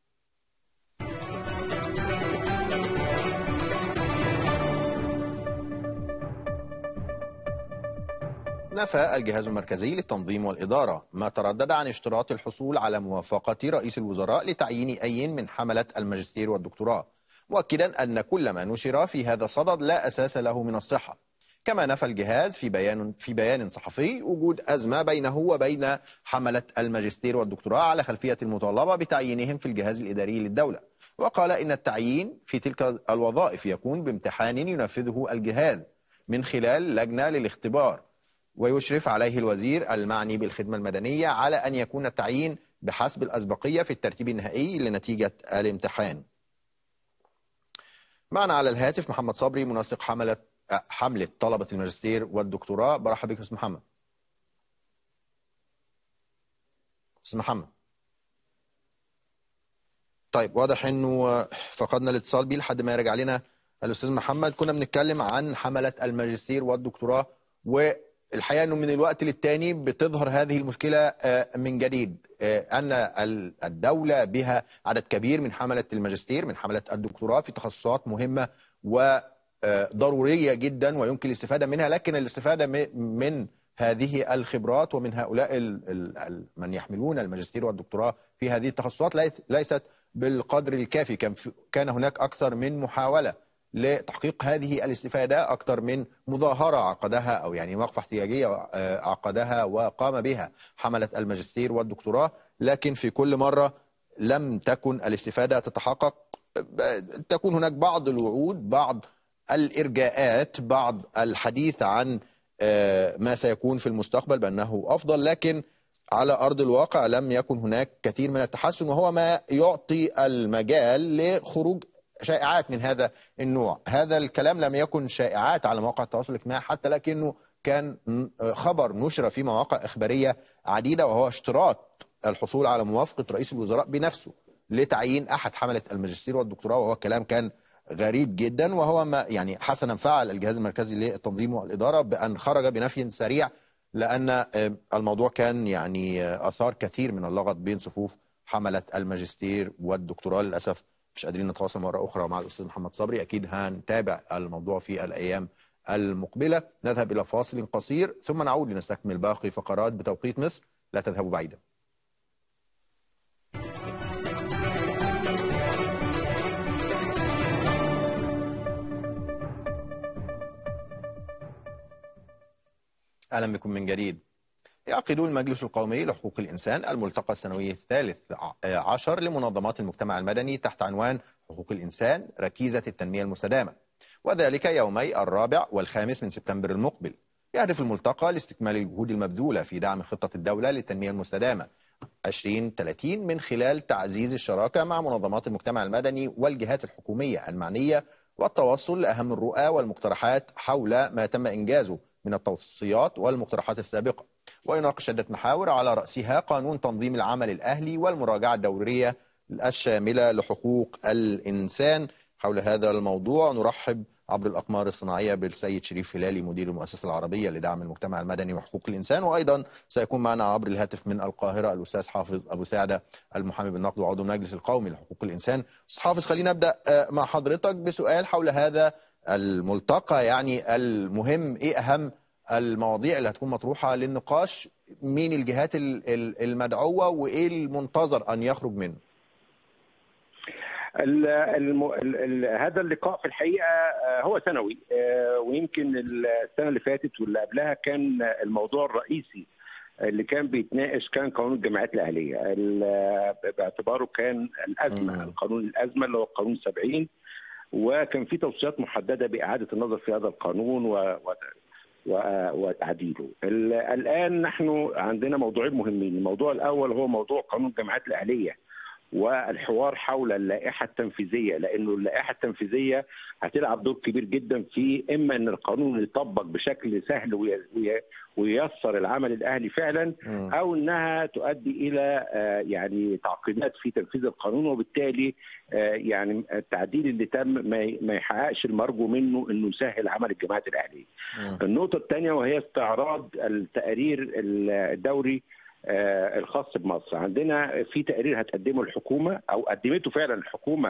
نفى الجهاز المركزي للتنظيم والإدارة ما تردد عن اشتراط الحصول على موافقة رئيس الوزراء لتعيين أي من حملة الماجستير والدكتوراه مؤكدا أن كل ما نشر في هذا الصدد لا أساس له من الصحة كما نفى الجهاز في بيان في بيان صحفي وجود أزمة بينه وبين حملة الماجستير والدكتوراه على خلفية المطالبة بتعيينهم في الجهاز الإداري للدولة وقال إن التعيين في تلك الوظائف يكون بامتحان ينفذه الجهاز من خلال لجنة للاختبار ويشرف عليه الوزير المعني بالخدمة المدنية على أن يكون التعيين بحسب الأسبقية في الترتيب النهائي لنتيجة الامتحان معنا على الهاتف محمد صبري منسق حملة حملة طلبة الماجستير والدكتوراه برحب بك أستاذ محمد أستاذ محمد طيب واضح انه فقدنا الاتصال بيه لحد ما يرجع لنا الاستاذ محمد كنا بنتكلم عن حمله الماجستير والدكتوراه والحقيقه انه من الوقت للتاني بتظهر هذه المشكله من جديد ان الدوله بها عدد كبير من حمله الماجستير من حمله الدكتوراه في تخصصات مهمه وضروريه جدا ويمكن الاستفاده منها لكن الاستفاده من هذه الخبرات ومن هؤلاء من يحملون الماجستير والدكتوراه في هذه التخصصات ليست بالقدر الكافي كان كان هناك اكثر من محاوله لتحقيق هذه الاستفاده اكثر من مظاهره عقدها او يعني وقفه احتجاجيه عقدها وقام بها حمله الماجستير والدكتوراه لكن في كل مره لم تكن الاستفاده تتحقق تكون هناك بعض الوعود بعض الارجاءات بعض الحديث عن ما سيكون في المستقبل بانه افضل لكن على ارض الواقع لم يكن هناك كثير من التحسن وهو ما يعطي المجال لخروج شائعات من هذا النوع هذا الكلام لم يكن شائعات على مواقع التواصل الاجتماعي حتى لكنه كان خبر نشر في مواقع اخباريه عديده وهو اشتراط الحصول على موافقه رئيس الوزراء بنفسه لتعيين احد حمله الماجستير والدكتوراه وهو كلام كان غريب جدا وهو ما يعني حسنا فعل الجهاز المركزي للتنظيم والاداره بان خرج بنفي سريع لان الموضوع كان يعني اثار كثير من اللغط بين صفوف حمله الماجستير والدكتوراه للاسف مش قادرين نتواصل مره اخرى مع الاستاذ محمد صبري اكيد هنتابع الموضوع في الايام المقبله نذهب الى فاصل قصير ثم نعود لنستكمل باقي فقرات بتوقيت مصر لا تذهبوا بعيدا اهلا بكم من جديد يعقد المجلس القومي لحقوق الإنسان الملتقى السنوي الثالث عشر لمنظمات المجتمع المدني تحت عنوان حقوق الإنسان ركيزة التنمية المستدامة وذلك يومي الرابع والخامس من سبتمبر المقبل يهدف الملتقى لاستكمال الجهود المبذولة في دعم خطة الدولة للتنمية المستدامة 2030 من خلال تعزيز الشراكة مع منظمات المجتمع المدني والجهات الحكومية المعنية والتوصل لأهم الرؤى والمقترحات حول ما تم إنجازه من التوصيات والمقترحات السابقة ويناقش عدة محاور على رأسها قانون تنظيم العمل الأهلي والمراجعة الدورية الشاملة لحقوق الإنسان حول هذا الموضوع نرحب عبر الأقمار الصناعية بالسيد شريف هلالي مدير المؤسسة العربية لدعم المجتمع المدني وحقوق الإنسان وأيضا سيكون معنا عبر الهاتف من القاهرة الأستاذ حافظ أبو سعدة المحامي بالنقد وعضو المجلس القومي لحقوق الإنسان أستاذ حافظ خلينا نبدأ مع حضرتك بسؤال حول هذا الملتقى يعني المهم إيه أهم المواضيع اللي هتكون مطروحة للنقاش مين الجهات المدعوة وإيه المنتظر أن يخرج منه الم... ال... هذا اللقاء في الحقيقه هو سنوي ويمكن السنه اللي فاتت واللي قبلها كان الموضوع الرئيسي اللي كان بيتناقش كان قانون الجمعيات الاهليه باعتباره كان الازمه القانون الازمه اللي هو القانون 70 وكان في توصيات محدده باعاده النظر في هذا القانون و... وتعديله. الان نحن عندنا موضوعين مهمين، الموضوع الاول هو موضوع قانون الجمعيات الاهليه والحوار حول اللائحه التنفيذيه لانه اللائحه التنفيذيه هتلعب دور كبير جدا في اما ان القانون يطبق بشكل سهل وييسر العمل الاهلي فعلا او انها تؤدي الى يعني تعقيدات في تنفيذ القانون وبالتالي يعني التعديل اللي تم ما يحققش المرجو منه انه يسهل عمل الجماعات الاهليه. النقطه الثانيه وهي استعراض التقارير الدوري آه، الخاص بمصر عندنا في تقرير هتقدمه الحكومه او قدمته فعلا الحكومه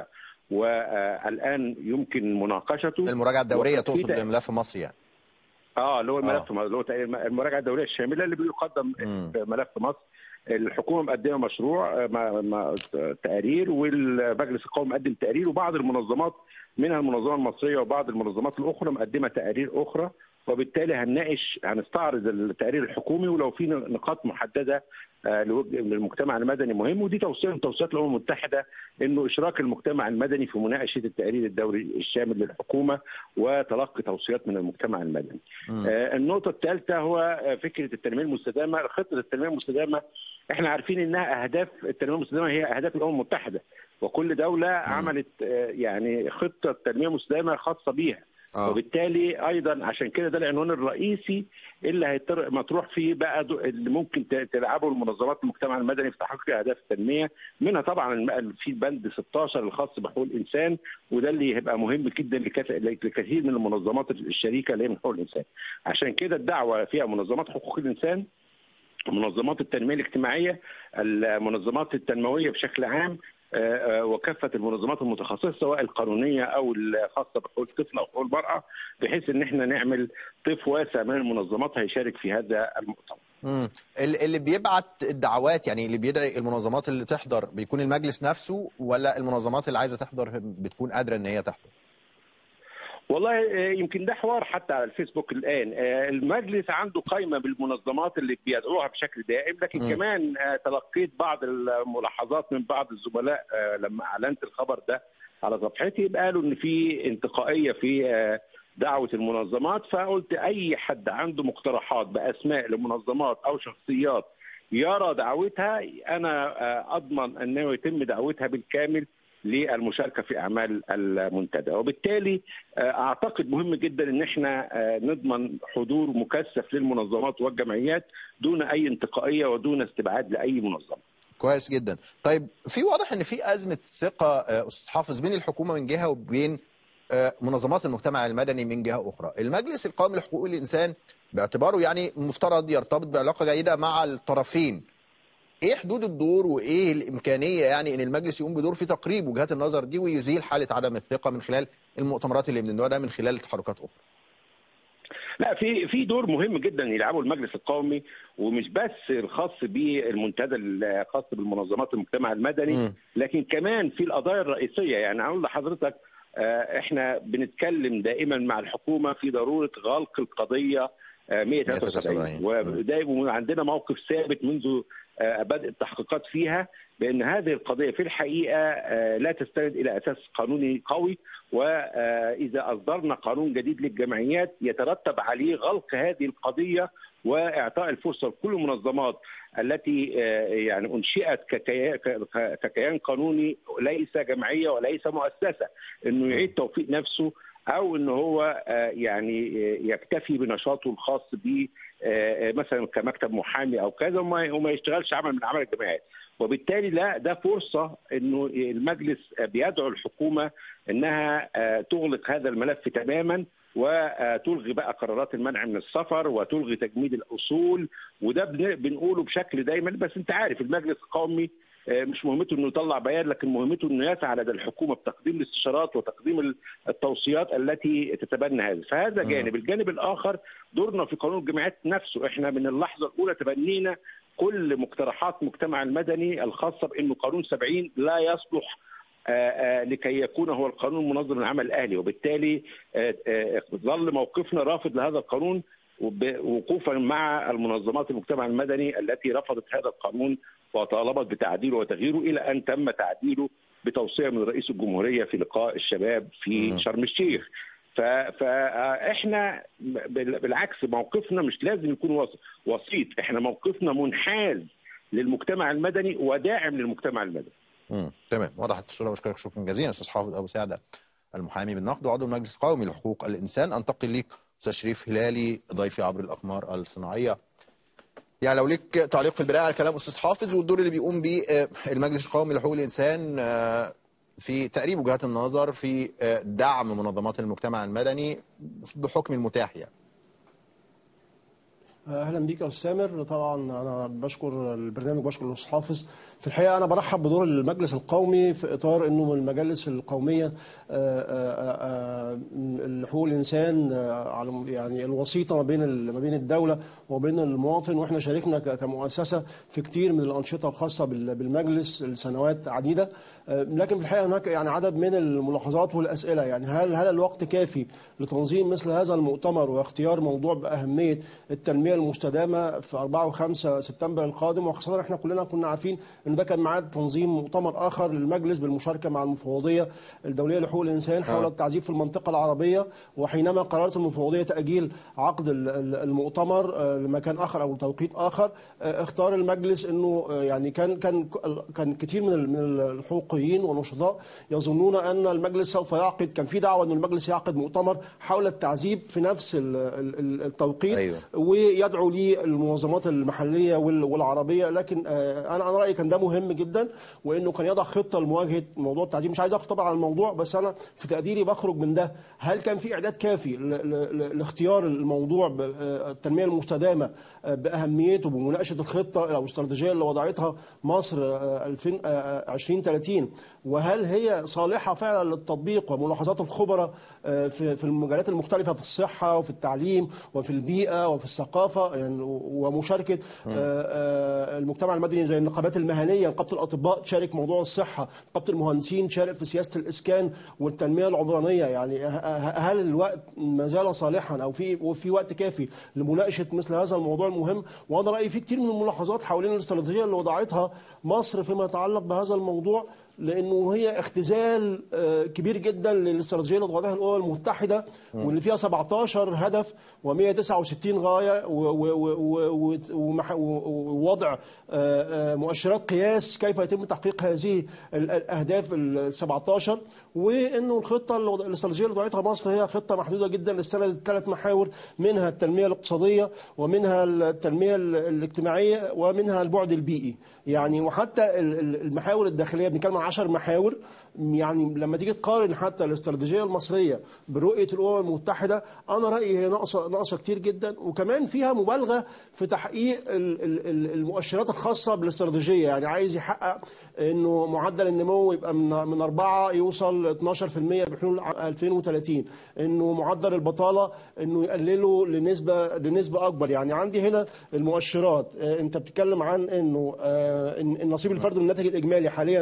والان يمكن مناقشته المراجعه الدوريه وفي تقصد تق- لملف مصر يعني اه اللي هو الملف آه. اللي هو تقريباً المراجعه الدوريه الشامله اللي بيقدم مم. في ملف مصر الحكومه مقدمه مشروع آه، ما ما تقارير والمجلس القومي مقدم تقارير وبعض المنظمات منها المنظمه المصريه وبعض المنظمات الاخرى مقدمه تقارير اخرى وبالتالي هنناقش هنستعرض التقرير الحكومي ولو في نقاط محدده آه، لوج- للمجتمع المدني مهم ودي توصيه من توصيات الامم المتحده انه اشراك المجتمع المدني في مناقشه التقرير الدوري الشامل للحكومه وتلقي توصيات من المجتمع المدني. مم. آه، النقطة الثالثة هو آه، فكرة التنمية المستدامة، خطة التنمية المستدامة احنا عارفين انها اهداف التنمية المستدامة هي اهداف الامم المتحدة وكل دولة عملت آه، يعني خطة تنمية مستدامة خاصة بيها. آه. وبالتالي ايضا عشان كده ده العنوان الرئيسي اللي هيطر- مطروح فيه بقى دو- اللي ممكن ت- تلعبه المنظمات المجتمع المدني في تحقيق اهداف التنميه منها طبعا الم- في بند 16 الخاص بحقوق الانسان وده اللي هيبقى مهم جدا لكث- لكثير من المنظمات الشريكه اللي هي من حقوق الانسان عشان كده الدعوه فيها منظمات حقوق الانسان منظمات التنميه الاجتماعيه المنظمات التنمويه بشكل عام آه، آه، وكافه المنظمات المتخصصه سواء القانونيه او الخاصه بحقوق الطفل او حقوق المراه بحيث ان احنا نعمل طيف واسع من المنظمات هيشارك في هذا المؤتمر. مم. ال- اللي بيبعت الدعوات يعني اللي بيدعي المنظمات اللي تحضر بيكون المجلس نفسه ولا المنظمات اللي عايزه تحضر بتكون قادره ان هي تحضر؟ والله آه، يمكن ده حوار حتى على الفيسبوك الان آه، المجلس عنده قائمه بالمنظمات اللي بيدعوها بشكل دائم لكن مم. كمان آه، تلقيت بعض الملاحظات من بعض الزملاء آه، لما اعلنت الخبر ده على صفحتي قالوا ان في انتقائيه في آه، دعوه المنظمات فقلت اي حد عنده مقترحات باسماء لمنظمات او شخصيات يرى دعوتها انا آه، اضمن انه يتم دعوتها بالكامل للمشاركه في اعمال المنتدى وبالتالي آه، اعتقد مهم جدا ان احنا آه، نضمن حضور مكثف للمنظمات والجمعيات دون اي انتقائيه ودون استبعاد لاي منظمه كويس جدا طيب في واضح ان في ازمه ثقه آه، استاذ حافظ بين الحكومه من جهه وبين آه، منظمات المجتمع المدني من جهه اخرى المجلس القومي لحقوق الانسان باعتباره يعني مفترض يرتبط بعلاقه جيده مع الطرفين ايه حدود الدور وايه الامكانيه يعني ان المجلس يقوم بدور في تقريب وجهات النظر دي ويزيل حاله عدم الثقه من خلال المؤتمرات اللي من النوع ده من خلال تحركات اخرى لا في في دور مهم جدا يلعبه المجلس القومي ومش بس الخاص بالمنتدى الخاص بالمنظمات المجتمع المدني مم. لكن كمان في القضايا الرئيسيه يعني هقول لحضرتك آه، احنا بنتكلم دائما مع الحكومه في ضروره غلق القضيه آه، 173 وده وعندنا موقف ثابت منذ آه، بدء التحقيقات فيها بان هذه القضيه في الحقيقه آه، لا تستند الى اساس قانوني قوي واذا اصدرنا قانون جديد للجمعيات يترتب عليه غلق هذه القضيه واعطاء الفرصه لكل المنظمات التي آه، يعني انشئت ككيا- ك- ككيان قانوني ليس جمعيه وليس مؤسسه انه يعيد توفيق نفسه او ان هو آه، يعني آه، يكتفي بنشاطه الخاص ب آه، مثلا كمكتب محامي او كذا وما وما يشتغلش عمل من اعمال الجمعيات وبالتالي لا ده فرصه انه المجلس بيدعو الحكومه انها آه، تغلق هذا الملف تماما وتلغي بقى قرارات المنع من السفر وتلغي تجميد الاصول وده بن- بنقوله بشكل دايما بس انت عارف المجلس القومي آه، مش مهمته انه يطلع بيان لكن مهمته انه يسعى لدى الحكومه بتقديم الاستشارات وتقديم ال- التوصيات التي تتبنى هذا فهذا جانب الجانب الاخر دورنا في قانون الجمعيات نفسه احنا من اللحظه الاولى تبنينا كل مقترحات المجتمع المدني الخاصه بانه قانون 70 لا يصلح آه، آه، لكي يكون هو القانون المنظم للعمل الاهلي وبالتالي آه، آه، ظل موقفنا رافض لهذا القانون وب- وقوفا مع المنظمات المجتمع المدني التي رفضت هذا القانون وطالبت بتعديله وتغييره الى ان تم تعديله بتوصيه من رئيس الجمهوريه في لقاء الشباب في مم. شرم الشيخ ف- فاحنا بال- بالعكس موقفنا مش لازم يكون وس- وسيط احنا موقفنا منحاز للمجتمع المدني وداعم للمجتمع المدني امم تمام وضحت الصوره بشكرك شكرا جزيلا استاذ حافظ ابو سعده المحامي بالنقد وعضو المجلس القومي لحقوق الانسان انتقل ليك استاذ شريف هلالي ضيفي عبر الاقمار الصناعيه يعني لو ليك تعليق في البدايه على كلام استاذ حافظ والدور اللي بيقوم بيه آه، المجلس القومي لحقوق الانسان آه، في تقريب وجهات النظر في آه، دعم منظمات المجتمع المدني بحكم المتاح يعني اهلا بيك يا استاذ سامر طبعا انا بشكر البرنامج بشكر الاستاذ حافظ في الحقيقه انا برحب بدور المجلس القومي في اطار انه من المجالس القوميه حقوق الانسان على يعني الوسيطه ما بين ما بين الدوله وبين المواطن واحنا شاركنا كمؤسسه في كتير من الانشطه الخاصه بالمجلس لسنوات عديده لكن في الحقيقه هناك يعني عدد من الملاحظات والاسئله يعني هل هل الوقت كافي لتنظيم مثل هذا المؤتمر واختيار موضوع باهميه التنميه المستدامه في 4 و5 سبتمبر القادم وخاصه احنا كلنا كنا عارفين ان ده كان ميعاد تنظيم مؤتمر اخر للمجلس بالمشاركه مع المفوضيه الدوليه لحقوق الانسان حول آه. التعذيب في المنطقه العربيه وحينما قررت المفوضيه تاجيل عقد ال- ال- المؤتمر آه، لمكان اخر او توقيت اخر آه، اختار المجلس انه آه، يعني كان كان كان كثير من ال- من الحقوقيين والنشطاء يظنون ان المجلس سوف يعقد كان في دعوه ان المجلس يعقد مؤتمر حول التعذيب في نفس ال- ال- ال- التوقيت أيوة. ويدعو للمنظمات المحليه وال- والعربيه لكن آه، انا انا رايي كان ده مهم جدا وانه كان يضع خطه لمواجهه موضوع التعذيب مش عايز اخد طبعا عن الموضوع بس انا في تقديري بخرج من ده هل كان في اعداد كافي ل- ل- ل- لاختيار الموضوع ب- آه، التنميه المستدامه آه، باهميته بمناقشه الخطه او الاستراتيجيه اللي وضعتها مصر آه، 2000 آه، 2030 وهل هي صالحه فعلا للتطبيق وملاحظات الخبراء آه، في في المجالات المختلفه في الصحه وفي التعليم وفي البيئه وفي الثقافه يعني ومشاركه آه، آه، المجتمع المدني زي النقابات المهنيه نقابه الاطباء تشارك موضوع الصحه نقابه المهندسين تشارك في سياسه الاسكان والتنميه العمرانيه يعني ه- ه- هل الوقت ما زال صالحا او في وفي وقت كافي لمناقشه مثل هذا الموضوع المهم وانا رايي في كتير من الملاحظات حوالين الاستراتيجيه اللي وضعتها مصر فيما يتعلق بهذا الموضوع لانه هي اختزال آه، كبير جدا للاستراتيجيه اللي وضعها الامم المتحده واللي فيها 17 هدف و169 غايه و- و- و- و- ومح- و- ووضع آه، آه، مؤشرات قياس كيف يتم تحقيق هذه ال- الاهداف ال 17 وانه الخطه اللي وضع- الاستراتيجيه اللي وضعتها مصر هي خطه محدوده جدا للسنه ثلاث محاور منها التنميه الاقتصاديه ومنها التنميه ال- الاجتماعيه ومنها البعد البيئي يعني وحتى ال- ال- المحاور الداخليه بنتكلم عن 10 محاور يعني لما تيجي تقارن حتى الاستراتيجيه المصريه برؤيه الامم المتحده انا رايي هي ناقصه ناقصه كتير جدا وكمان فيها مبالغه في تحقيق ال- ال- ال- المؤشرات الخاصه بالاستراتيجيه يعني عايز يحقق انه معدل النمو يبقى من من 4 يوصل 12% بحلول 2030 انه معدل البطاله انه يقلله لنسبه لنسبه اكبر يعني عندي هنا المؤشرات آه، انت بتتكلم عن انه آه، إن- النصيب الفردي من الناتج الاجمالي حاليا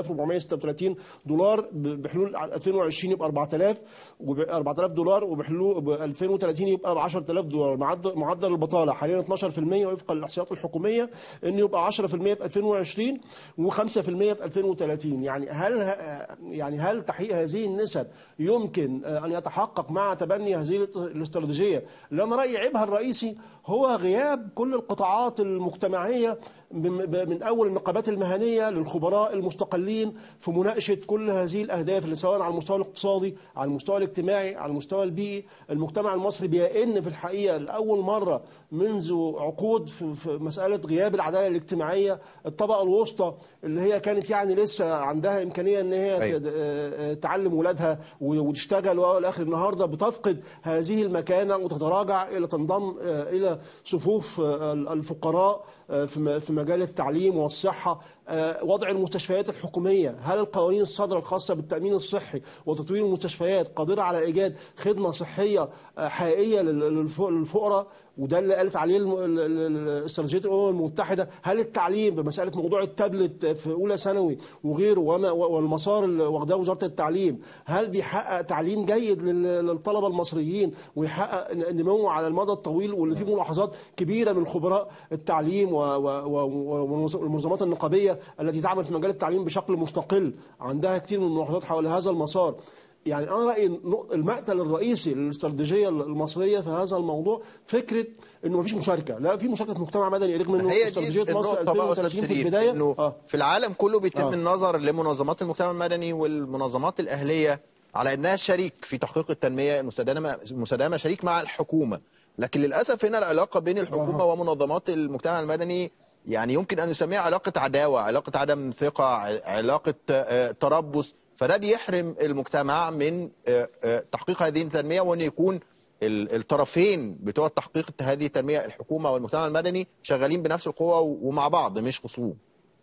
3436 دولار ب- بحلول 2020 يبقى 4000 وب 4000 دولار وبحلول ب 2030 يبقى 10000 دولار معدل معدل البطاله حاليا 12% وفقا للاحصائيات الحكوميه انه يبقى 10% في 2020 و5% في 2030 يعني هل ه- يعني هل تحقيق هذه النسب يمكن آه، ان يتحقق مع تبني هذه الاست- الاستراتيجيه اللي انا رايي عيبها الرئيسي هو غياب كل القطاعات المجتمعيه من من اول النقابات المهنيه للخبراء المستقلين في مناقشه كل هذه الاهداف اللي سواء على المستوى الاقتصادي على المستوى الاجتماعي على المستوى البيئي المجتمع المصري بيئن في الحقيقه لاول مره منذ عقود في في مساله غياب العداله الاجتماعيه الطبقه الوسطى اللي هي كانت يعني لسه عندها امكانيه ان هي أيوة. ت- آه، آه، تعلم ولادها و- وتشتغل والى اخره النهارده بتفقد هذه المكانه وتتراجع الى تنضم آه، الى صفوف آه، الفقراء آه، في م- في مجال التعليم والصحه آه، وضع المستشفيات الحكوميه هل القوانين الصادره الخاصه بالتامين الصحي وتطوير المستشفيات قادره على ايجاد خدمه صحيه آه، حقيقيه لل- للف- للفقراء وده اللي قالت عليه الم- ال- ال- ال- استراتيجيه الامم المتحده هل التعليم بمساله موضوع التابلت في اولى ثانوي وغيره وما والمسار اللي واخداه وزاره التعليم هل بيحقق تعليم جيد لل- للطلبه المصريين ويحقق ن- نمو على المدى الطويل واللي فيه ملاحظات كبيره من خبراء التعليم و- و- و- والمنظمات النقابيه التي تعمل في مجال التعليم بشكل مستقل عندها كثير من الملاحظات حول هذا المسار يعني انا رايي نق- المقتل الرئيسي للاستراتيجيه المصريه في هذا الموضوع فكره انه مفيش مشاركه لا في مشاركه مجتمع مدني رغم انه هي دي استراتيجيه مصر النقطة بقى أستاذ 2030 في شريف البدايه إنه اه في العالم كله بيتم آه. النظر لمنظمات المجتمع المدني والمنظمات الأهلية على أنها شريك في تحقيق التنمية المستدامة المستدامة شريك مع الحكومة لكن للأسف هنا العلاقة بين الحكومة أها. ومنظمات المجتمع المدني يعني يمكن أن نسميها علاقة عداوة علاقة عدم ثقة ع- علاقة آه، تربص فده بيحرم المجتمع من آه، آه، تحقيق هذه التنمية وأن يكون ال- الطرفين بتوع تحقيق هذه التنميه الحكومه والمجتمع المدني شغالين بنفس القوه و- ومع بعض مش خصوم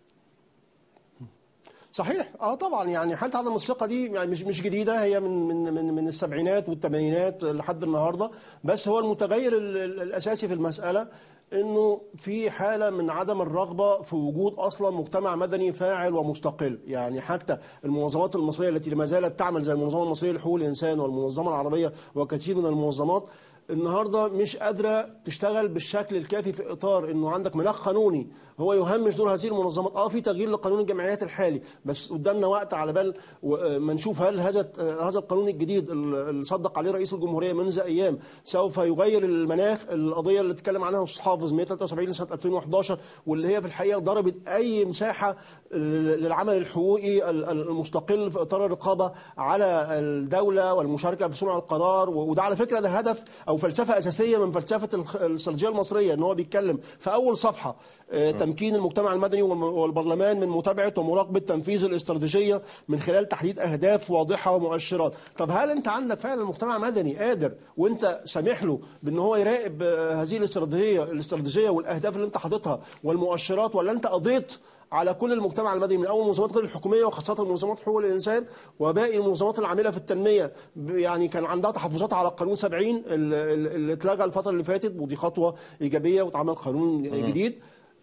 صحيح اه طبعا يعني حاله عدم الثقه دي يعني مش مش جديده هي من من من من السبعينات والثمانينات لحد النهارده بس هو المتغير ال- ال- الاساسي في المساله انه في حاله من عدم الرغبه في وجود اصلا مجتمع مدني فاعل ومستقل يعني حتى المنظمات المصريه التي ما زالت تعمل زي المنظمه المصريه لحقوق الانسان والمنظمه العربيه وكثير من المنظمات النهارده مش قادره تشتغل بالشكل الكافي في اطار انه عندك ملاك قانوني هو يهمش دور هذه المنظمات اه في تغيير لقانون الجمعيات الحالي بس قدامنا وقت على بال و- ما نشوف هل هذا هذا القانون الجديد اللي صدق عليه رئيس الجمهوريه منذ ايام سوف يغير المناخ القضيه اللي اتكلم عنها الاستاذ حافظ 173 سنه 2011 واللي هي في الحقيقه ضربت اي مساحه للعمل الحقوقي المستقل في اطار الرقابه على الدوله والمشاركه في صنع القرار وده على فكره ده هدف او فلسفه اساسيه من فلسفه الخ- الاستراتيجيه المصريه ان هو بيتكلم في اول صفحه آه، تمكين المجتمع المدني والم- والبرلمان من متابعه ومراقبه تنفيذ الاستراتيجيه من خلال تحديد اهداف واضحه ومؤشرات طب هل انت عندك فعلا مجتمع مدني قادر وانت سامح له بان هو يراقب آه، هذه الاستراتيجيه الاستراتيجيه والاهداف اللي انت حاططها والمؤشرات ولا انت قضيت على كل المجتمع المدني من اول المنظمات غير الحكوميه وخاصه منظمات حقوق الانسان وباقي المنظمات العامله في التنميه ب- يعني كان عندها تحفظات على القانون 70 اللي اللي اتلغى الفتره اللي فاتت ودي خطوه ايجابيه واتعمل قانون جديد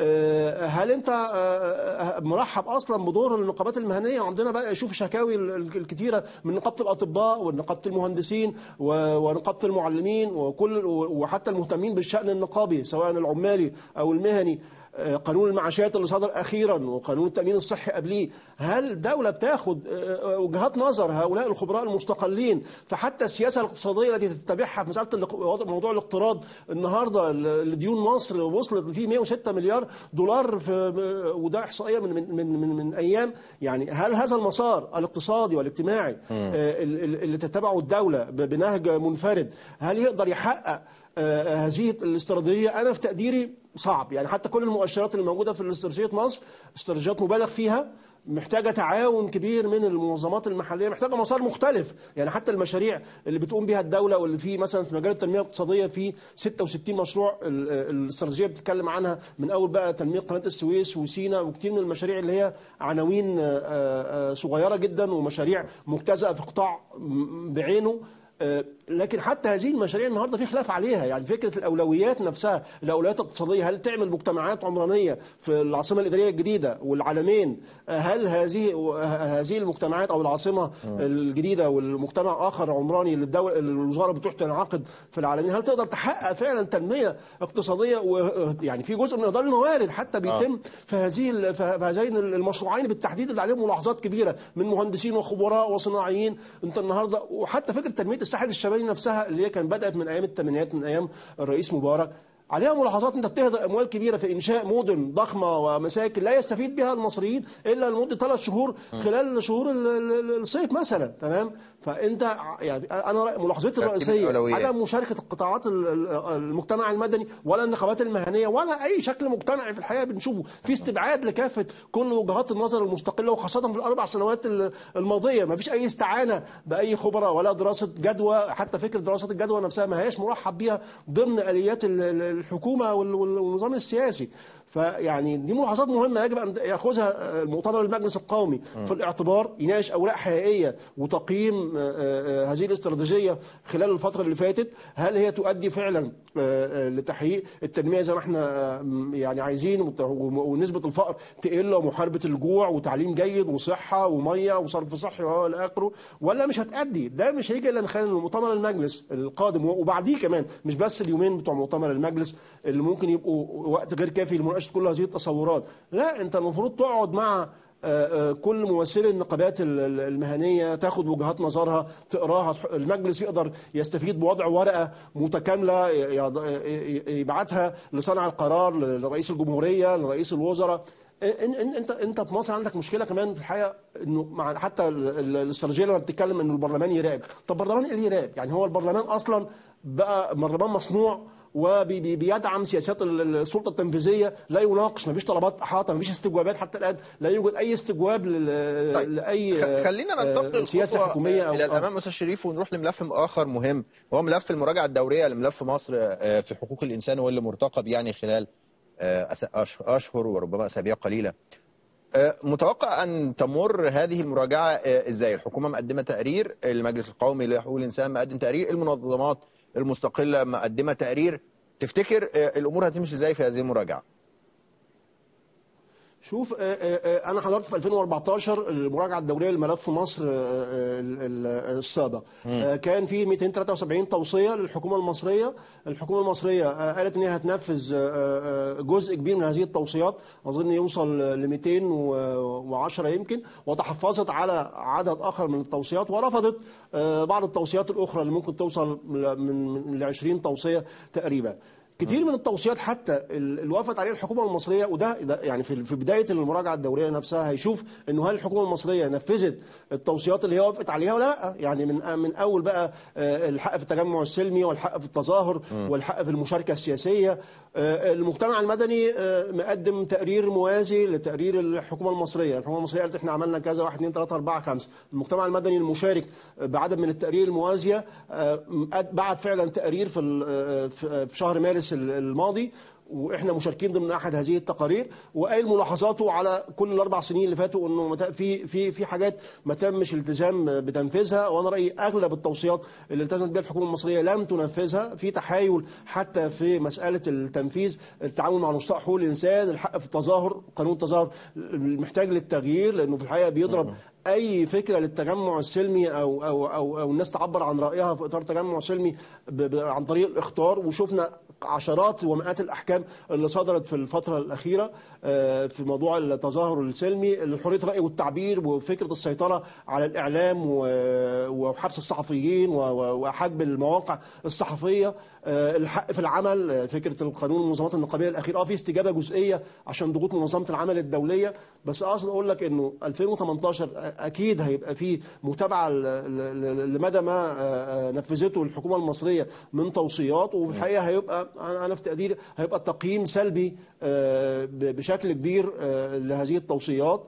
آه، هل انت آه، آه، مرحب اصلا بدور النقابات المهنيه وعندنا بقى شوف شكاوي ال- ال- الكتيره من نقابه الاطباء ونقابه المهندسين و- ونقابه المعلمين وكل وحتى المهتمين بالشان النقابي سواء العمالي او المهني آه، قانون المعاشات اللي صدر اخيرا وقانون التامين الصحي قبليه هل الدوله بتاخد آه، آه، وجهات نظر هؤلاء الخبراء المستقلين فحتى السياسه الاقتصاديه التي تتبعها في مساله الاق- موضوع الاقتراض النهارده ال- لديون مصر وصلت فيه 106 مليار دولار في وده احصائيه من من من, من, من ايام يعني هل هذا المسار الاقتصادي والاجتماعي آه، ال- ال- اللي تتبعه الدوله ب- بنهج منفرد هل يقدر يحقق آه، هذه الاستراتيجيه انا في تقديري صعب يعني حتى كل المؤشرات اللي موجوده في استراتيجيه مصر استراتيجيات مبالغ فيها محتاجه تعاون كبير من المنظمات المحليه محتاجه مسار مختلف يعني حتى المشاريع اللي بتقوم بها الدوله واللي في مثلا في مجال التنميه الاقتصاديه في 66 مشروع ال- الاستراتيجيه بتتكلم عنها من اول بقى تنميه قناه السويس وسينا وكتير من المشاريع اللي هي عناوين آه، آه، صغيره جدا ومشاريع مجتزأه في قطاع م- بعينه آه، لكن حتى هذه المشاريع النهارده في خلاف عليها يعني فكره الاولويات نفسها الاولويات الاقتصاديه هل تعمل مجتمعات عمرانيه في العاصمه الاداريه الجديده والعالمين آه، هل هذه هذه المجتمعات او العاصمه الجديده والمجتمع اخر عمراني للدوله الوزاره بتروح تنعقد في العالمين هل تقدر تحقق فعلا تنميه اقتصاديه ويعني في جزء من اهدار الموارد حتى بيتم في هذه ال- في هذين المشروعين بالتحديد اللي عليهم ملاحظات كبيره من مهندسين وخبراء وصناعيين انت النهارده وحتى فكره تنميه الساحل الشمالي نفسها اللي هي كان بدات من ايام الثمانينات من ايام الرئيس مبارك عليها ملاحظات انت بتهدر اموال كبيره في انشاء مدن ضخمه ومساكن لا يستفيد بها المصريين الا لمده ثلاث شهور خلال شهور ال- ال- الصيف مثلا تمام فانت ع- يعني انا رأي- ملاحظتي ترتيب الرئيسيه الأولويات. عدم مشاركه القطاعات ال- ال- المجتمع المدني ولا النقابات المهنيه ولا اي شكل مجتمعي في الحياه بنشوفه في استبعاد لكافه كل وجهات النظر المستقله وخاصه في الاربع سنوات ال- الماضيه ما فيش اي استعانه باي خبراء ولا دراسه جدوى حتى فكره دراسه الجدوى نفسها ما هياش مرحب بيها ضمن اليات ال- ال- الحكومه وال- وال- والنظام السياسي فيعني دي ملاحظات مهمه يجب ان ياخذها المؤتمر المجلس القومي في الاعتبار يناقش اوراق حقيقيه وتقييم آه، آه، هذه الاستراتيجيه خلال الفتره اللي فاتت هل هي تؤدي فعلا آه، آه، لتحقيق التنميه زي ما احنا آه، م- يعني عايزين وت- وم- ونسبه الفقر تقل ومحاربه الجوع وتعليم جيد وصحه وميه وصرف صحي والى اخره ولا مش هتأدي ده مش هيجي الا من خلال مؤتمر المجلس القادم وبعديه كمان مش بس اليومين بتوع مؤتمر المجلس اللي ممكن يبقوا وقت غير كافي لمناقشه كل هذه التصورات لا انت المفروض تقعد مع آه، آه، كل ممثلي النقابات ال- ال- المهنيه تاخد وجهات نظرها تقراها تح- المجلس يقدر يستفيد بوضع ورقه متكامله ي- يض- ي- يبعتها لصانع القرار لرئيس الجمهوريه لرئيس الوزراء إن إن انت انت في مصر عندك مشكله كمان في الحقيقه انه مع حتى ال- ال- الاستراتيجيه لما بتتكلم انه البرلمان يراقب طب البرلمان ايه اللي يراقب يعني هو البرلمان اصلا بقى برلمان مصنوع وبيدعم سياسات ال- ال- السلطه التنفيذيه لا يناقش ما فيش طلبات احاطه ما فيش استجوابات حتى الان لا يوجد اي استجواب لل- طيب، لاي خ- خلينا آه، ننتقل سياسه خطوة حكوميه او الى آه. الامام استاذ شريف ونروح لملف اخر مهم وهو ملف المراجعه الدوريه لملف مصر آه، في حقوق الانسان واللي مرتقب يعني خلال آه، أس- أش- اشهر وربما اسابيع قليله. آه، متوقع ان تمر هذه المراجعه آه، ازاي؟ الحكومه مقدمه تقرير، المجلس القومي لحقوق الانسان مقدم تقرير، المنظمات المستقله مقدمه تقرير. تفتكر آه، الامور هتمشي ازاي في هذه المراجعه؟ شوف آه، آه، آه، انا حضرت في 2014 المراجعه الدوريه لملف مصر آه، آه، ال- ال- السابق آه، كان في 273 توصيه للحكومه المصريه الحكومه المصريه آه، قالت ان هي هتنفذ آه، آه، جزء كبير من هذه التوصيات اظن يوصل ل 210 يمكن وتحفظت على عدد اخر من التوصيات ورفضت آه، بعض التوصيات الاخرى اللي ممكن توصل ل- من من ل 20 توصيه تقريبا كتير من التوصيات حتى ال- اللي وافقت عليه الحكومه المصريه وده ده يعني في في بدايه المراجعه الدوريه نفسها هيشوف انه هل الحكومه المصريه نفذت التوصيات اللي هي وافقت عليها ولا لا يعني من من اول بقى آه، الحق في التجمع السلمي والحق في التظاهر والحق في المشاركه السياسيه آه، المجتمع المدني آه، مقدم تقرير موازي لتقرير الحكومه المصريه الحكومه المصريه قالت احنا عملنا كذا 1 2 3 4 5 المجتمع المدني المشارك بعدد من التقارير الموازيه آه، بعت فعلا تقرير في ال- آه، في في شهر مارس الماضي واحنا مشاركين ضمن احد هذه التقارير وقايل ملاحظاته على كل الاربع سنين اللي فاتوا انه مت- في في في حاجات ما تمش الالتزام بتنفيذها وانا رايي اغلب التوصيات اللي التزمت بها الحكومه المصريه لم تنفذها في تحايل حتى في مساله التنفيذ التعامل مع نشطاء حقوق الانسان الحق في التظاهر قانون التظاهر محتاج للتغيير لانه في الحقيقه بيضرب اي فكره للتجمع السلمي او او او, أو الناس تعبر عن رايها في اطار تجمع سلمي ب- ب- عن طريق الاخطار وشفنا عشرات ومئات الاحكام اللي صدرت في الفتره الاخيره آه، في موضوع التظاهر السلمي حريه الراي والتعبير وفكره السيطره على الاعلام و- وحبس الصحفيين و- و- وحجب المواقع الصحفيه آه، الحق في العمل آه، فكره القانون المنظمات النقابيه الاخير اه في استجابه جزئيه عشان ضغوط منظمه العمل الدوليه بس اقصد اقول لك انه 2018 اكيد هيبقى في متابعه ل- ل- ل- لمدى ما آه، آه، نفذته الحكومه المصريه من توصيات وفي الحقيقه هيبقى انا أنا في تقديري هيبقى تقييم سلبي آه، ب- بشكل كبير آه، لهذه التوصيات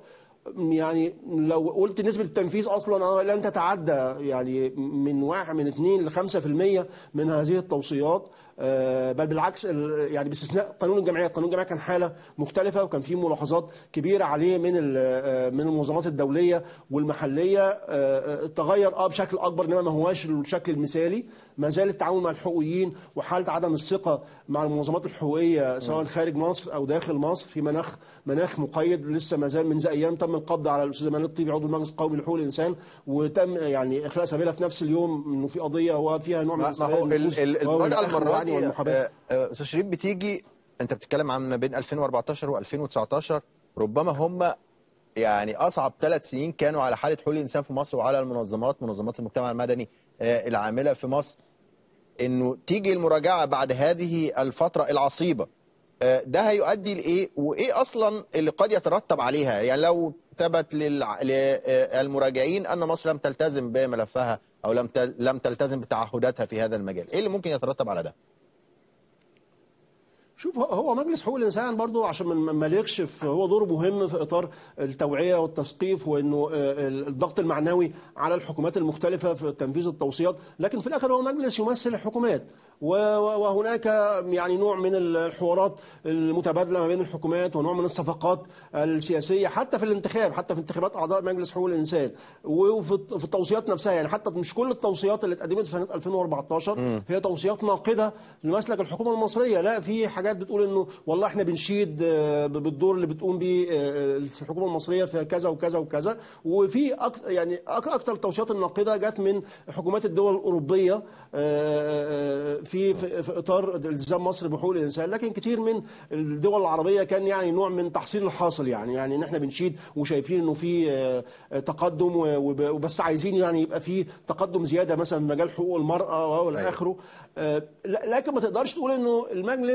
يعني لو قلت نسبة التنفيذ أصلا أنا لن تتعدى يعني من واحد من اثنين لخمسة في المية من هذه التوصيات آه، بل بالعكس ال- يعني باستثناء قانون الجمعيات قانون الجمعيات كان حالة مختلفة وكان فيه ملاحظات كبيرة عليه من ال- آه، من المنظمات الدولية والمحلية آه، آه، تغير اه بشكل أكبر إنما ما هواش الشكل المثالي ما زال التعامل مع الحقوقيين وحالة عدم الثقة مع المنظمات الحقوقية سواء خارج مصر أو داخل مصر في مناخ مناخ مقيد لسه ما زال من ذا أيام تم القبض على الأستاذ مال الطيبي عضو المجلس القومي لحقوق الإنسان وتم يعني إخلاء سبيلها في نفس اليوم إنه في قضية وفيها نوع من ما ما استغلال هو ال- النفوذ ال- وهو المراجعه الأخذ المره والوعد دي والمحاباة. آه، آه، استاذ شريف بتيجي انت بتتكلم عن ما بين 2014 و2019 ربما هم يعني اصعب ثلاث سنين كانوا على حاله حقوق الانسان في مصر وعلى المنظمات منظمات المجتمع المدني آه، العامله في مصر انه تيجي المراجعه بعد هذه الفتره العصيبه آه، ده هيؤدي لايه وايه اصلا اللي قد يترتب عليها يعني لو ثبت للع- للمراجعين ان مصر لم تلتزم بملفها او لم تل- لم تلتزم بتعهداتها في هذا المجال ايه اللي ممكن يترتب على ده شوف هو- هو مجلس حقوق الانسان برضو عشان ما ما يكشف هو دوره مهم في اطار التوعيه والتثقيف وانه آه، الضغط المعنوي على الحكومات المختلفه في تنفيذ التوصيات لكن في الاخر هو مجلس يمثل الحكومات و- و- وهناك يعني نوع من الحوارات المتبادله ما بين الحكومات ونوع من الصفقات السياسيه حتى في الانتخاب حتى في انتخابات اعضاء مجلس حقوق الانسان وفي في التوصيات نفسها يعني حتى مش كل التوصيات اللي اتقدمت في سنه 2014 هي توصيات ناقده لمسلك الحكومه المصريه لا في حاجات بتقول انه والله احنا بنشيد آه، بالدور اللي بتقوم به آه، الحكومه المصريه في كذا وكذا وكذا وفي أكثر يعني أك- اكثر التوصيات الناقده جت من حكومات الدول الاوروبيه آه، آه، في في في اطار التزام مصر بحقوق الانسان لكن كتير من الدول العربيه كان يعني نوع من تحصيل الحاصل يعني يعني ان احنا بنشيد وشايفين انه في آه، آه، تقدم و- وب- وبس عايزين يعني يبقى في تقدم زياده مثلا في مجال حقوق المراه والى أيوة. اخره آه، لا- لكن ما تقدرش تقول انه المجلس هي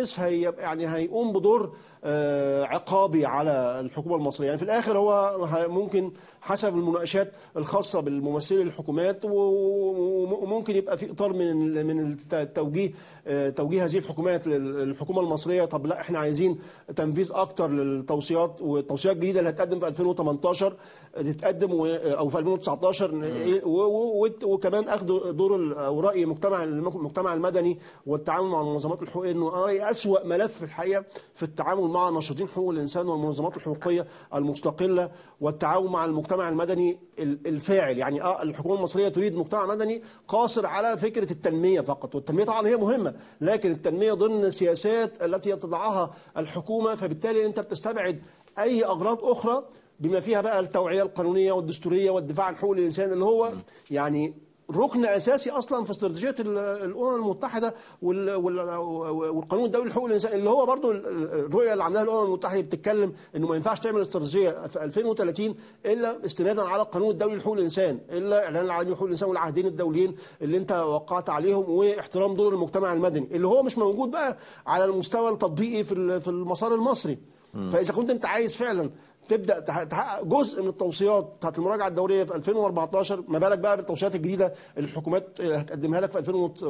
هيبقى يعني هيقوم بدور آه، عقابي على الحكومه المصريه يعني في الاخر هو ه- ممكن حسب المناقشات الخاصه بالممثلي الحكومات و- و- وممكن يبقى في اطار من ال- من الت- التوجيه آه، توجيه هذه الحكومات للحكومه المصريه طب لا احنا عايزين تنفيذ اكتر للتوصيات والتوصيات الجديده اللي هتقدم في 2018 تتقدم و- او في 2019 و- و- و- وكمان اخذ دور ال- او راي مجتمع المجتمع المدني والتعامل مع المنظمات الحقوقيه انه انا رايي اسوا ملف الحقيقه في التعامل مع ناشطين حقوق الانسان والمنظمات الحقوقيه المستقله والتعاون مع المجتمع المدني ال- الفاعل يعني اه الحكومه المصريه تريد مجتمع مدني قاصر على فكره التنميه فقط والتنميه طبعا هي مهمه لكن التنميه ضمن السياسات التي تضعها الحكومه فبالتالي انت بتستبعد اي اغراض اخرى بما فيها بقى التوعيه القانونيه والدستوريه والدفاع عن حقوق الانسان اللي هو يعني ركن اساسي اصلا في استراتيجيه ال- الامم المتحده وال- وال- والقانون الدولي لحقوق الانسان اللي هو برضو ال- الرؤيه اللي عملها الامم المتحده بتتكلم انه ما ينفعش تعمل استراتيجيه في 2030 الا استنادا على القانون الدولي لحقوق الانسان الا الاعلان العالمي لحقوق الانسان والعهدين الدوليين اللي انت وقعت عليهم واحترام دور المجتمع المدني اللي هو مش موجود بقى على المستوى التطبيقي في ال- في المسار المصري فاذا كنت انت عايز فعلا تبدا تح- تحقق جزء من التوصيات بتاعت المراجعه الدوريه في 2014 ما بالك بقى بالتوصيات الجديده اللي الحكومات آه، هتقدمها لك في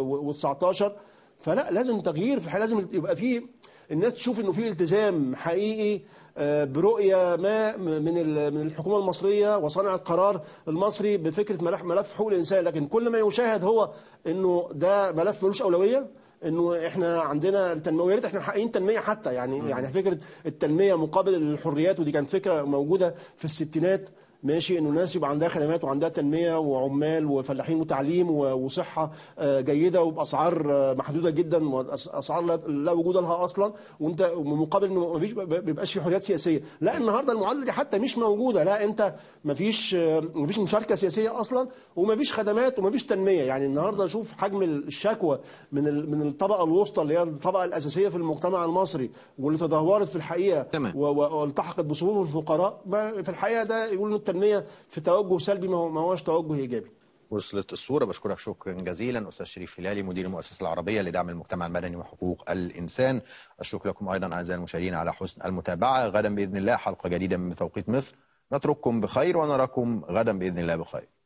2019 فلا لازم تغيير في الحياه لازم يبقى فيه الناس تشوف انه في التزام حقيقي آه، برؤيه ما من ال- من الحكومه المصريه وصانع القرار المصري بفكره ملف ملف حقوق الانسان لكن كل ما يشاهد هو انه ده ملف ملوش اولويه انه احنا عندنا التنميه ويا ريت احنا محققين تنميه حتى يعني يعني فكره التنميه مقابل الحريات ودي كانت فكره موجوده في الستينات ماشي انه الناس يبقى عندها خدمات وعندها تنميه وعمال وفلاحين وتعليم و- وصحه آه، جيده وباسعار آه، محدوده جدا واسعار لا- لا وجود لها اصلا وانت مقابل انه ما فيش ما بيبقاش في حريات سياسيه لا النهارده المعادله دي حتى مش موجوده لا انت ما فيش ما فيش مشاركه سياسيه اصلا وما فيش خدمات وما فيش تنميه يعني النهارده شوف حجم الشكوى من ال- من الطبقه الوسطى اللي هي الطبقه الاساسيه في المجتمع المصري واللي تدهورت في الحقيقه تمام. و- و- والتحقت بصفوف الفقراء ما في الحقيقه ده يقول انه التنميه في توجه سلبي ما هو- ما هوش توجه ايجابي وصلت الصورة بشكرك شكرا جزيلا أستاذ شريف هلالي مدير المؤسسة العربية لدعم المجتمع المدني وحقوق الإنسان الشكر لكم أيضا أعزائي المشاهدين على حسن المتابعة غدا بإذن الله حلقة جديدة من توقيت مصر نترككم بخير ونراكم غدا بإذن الله بخير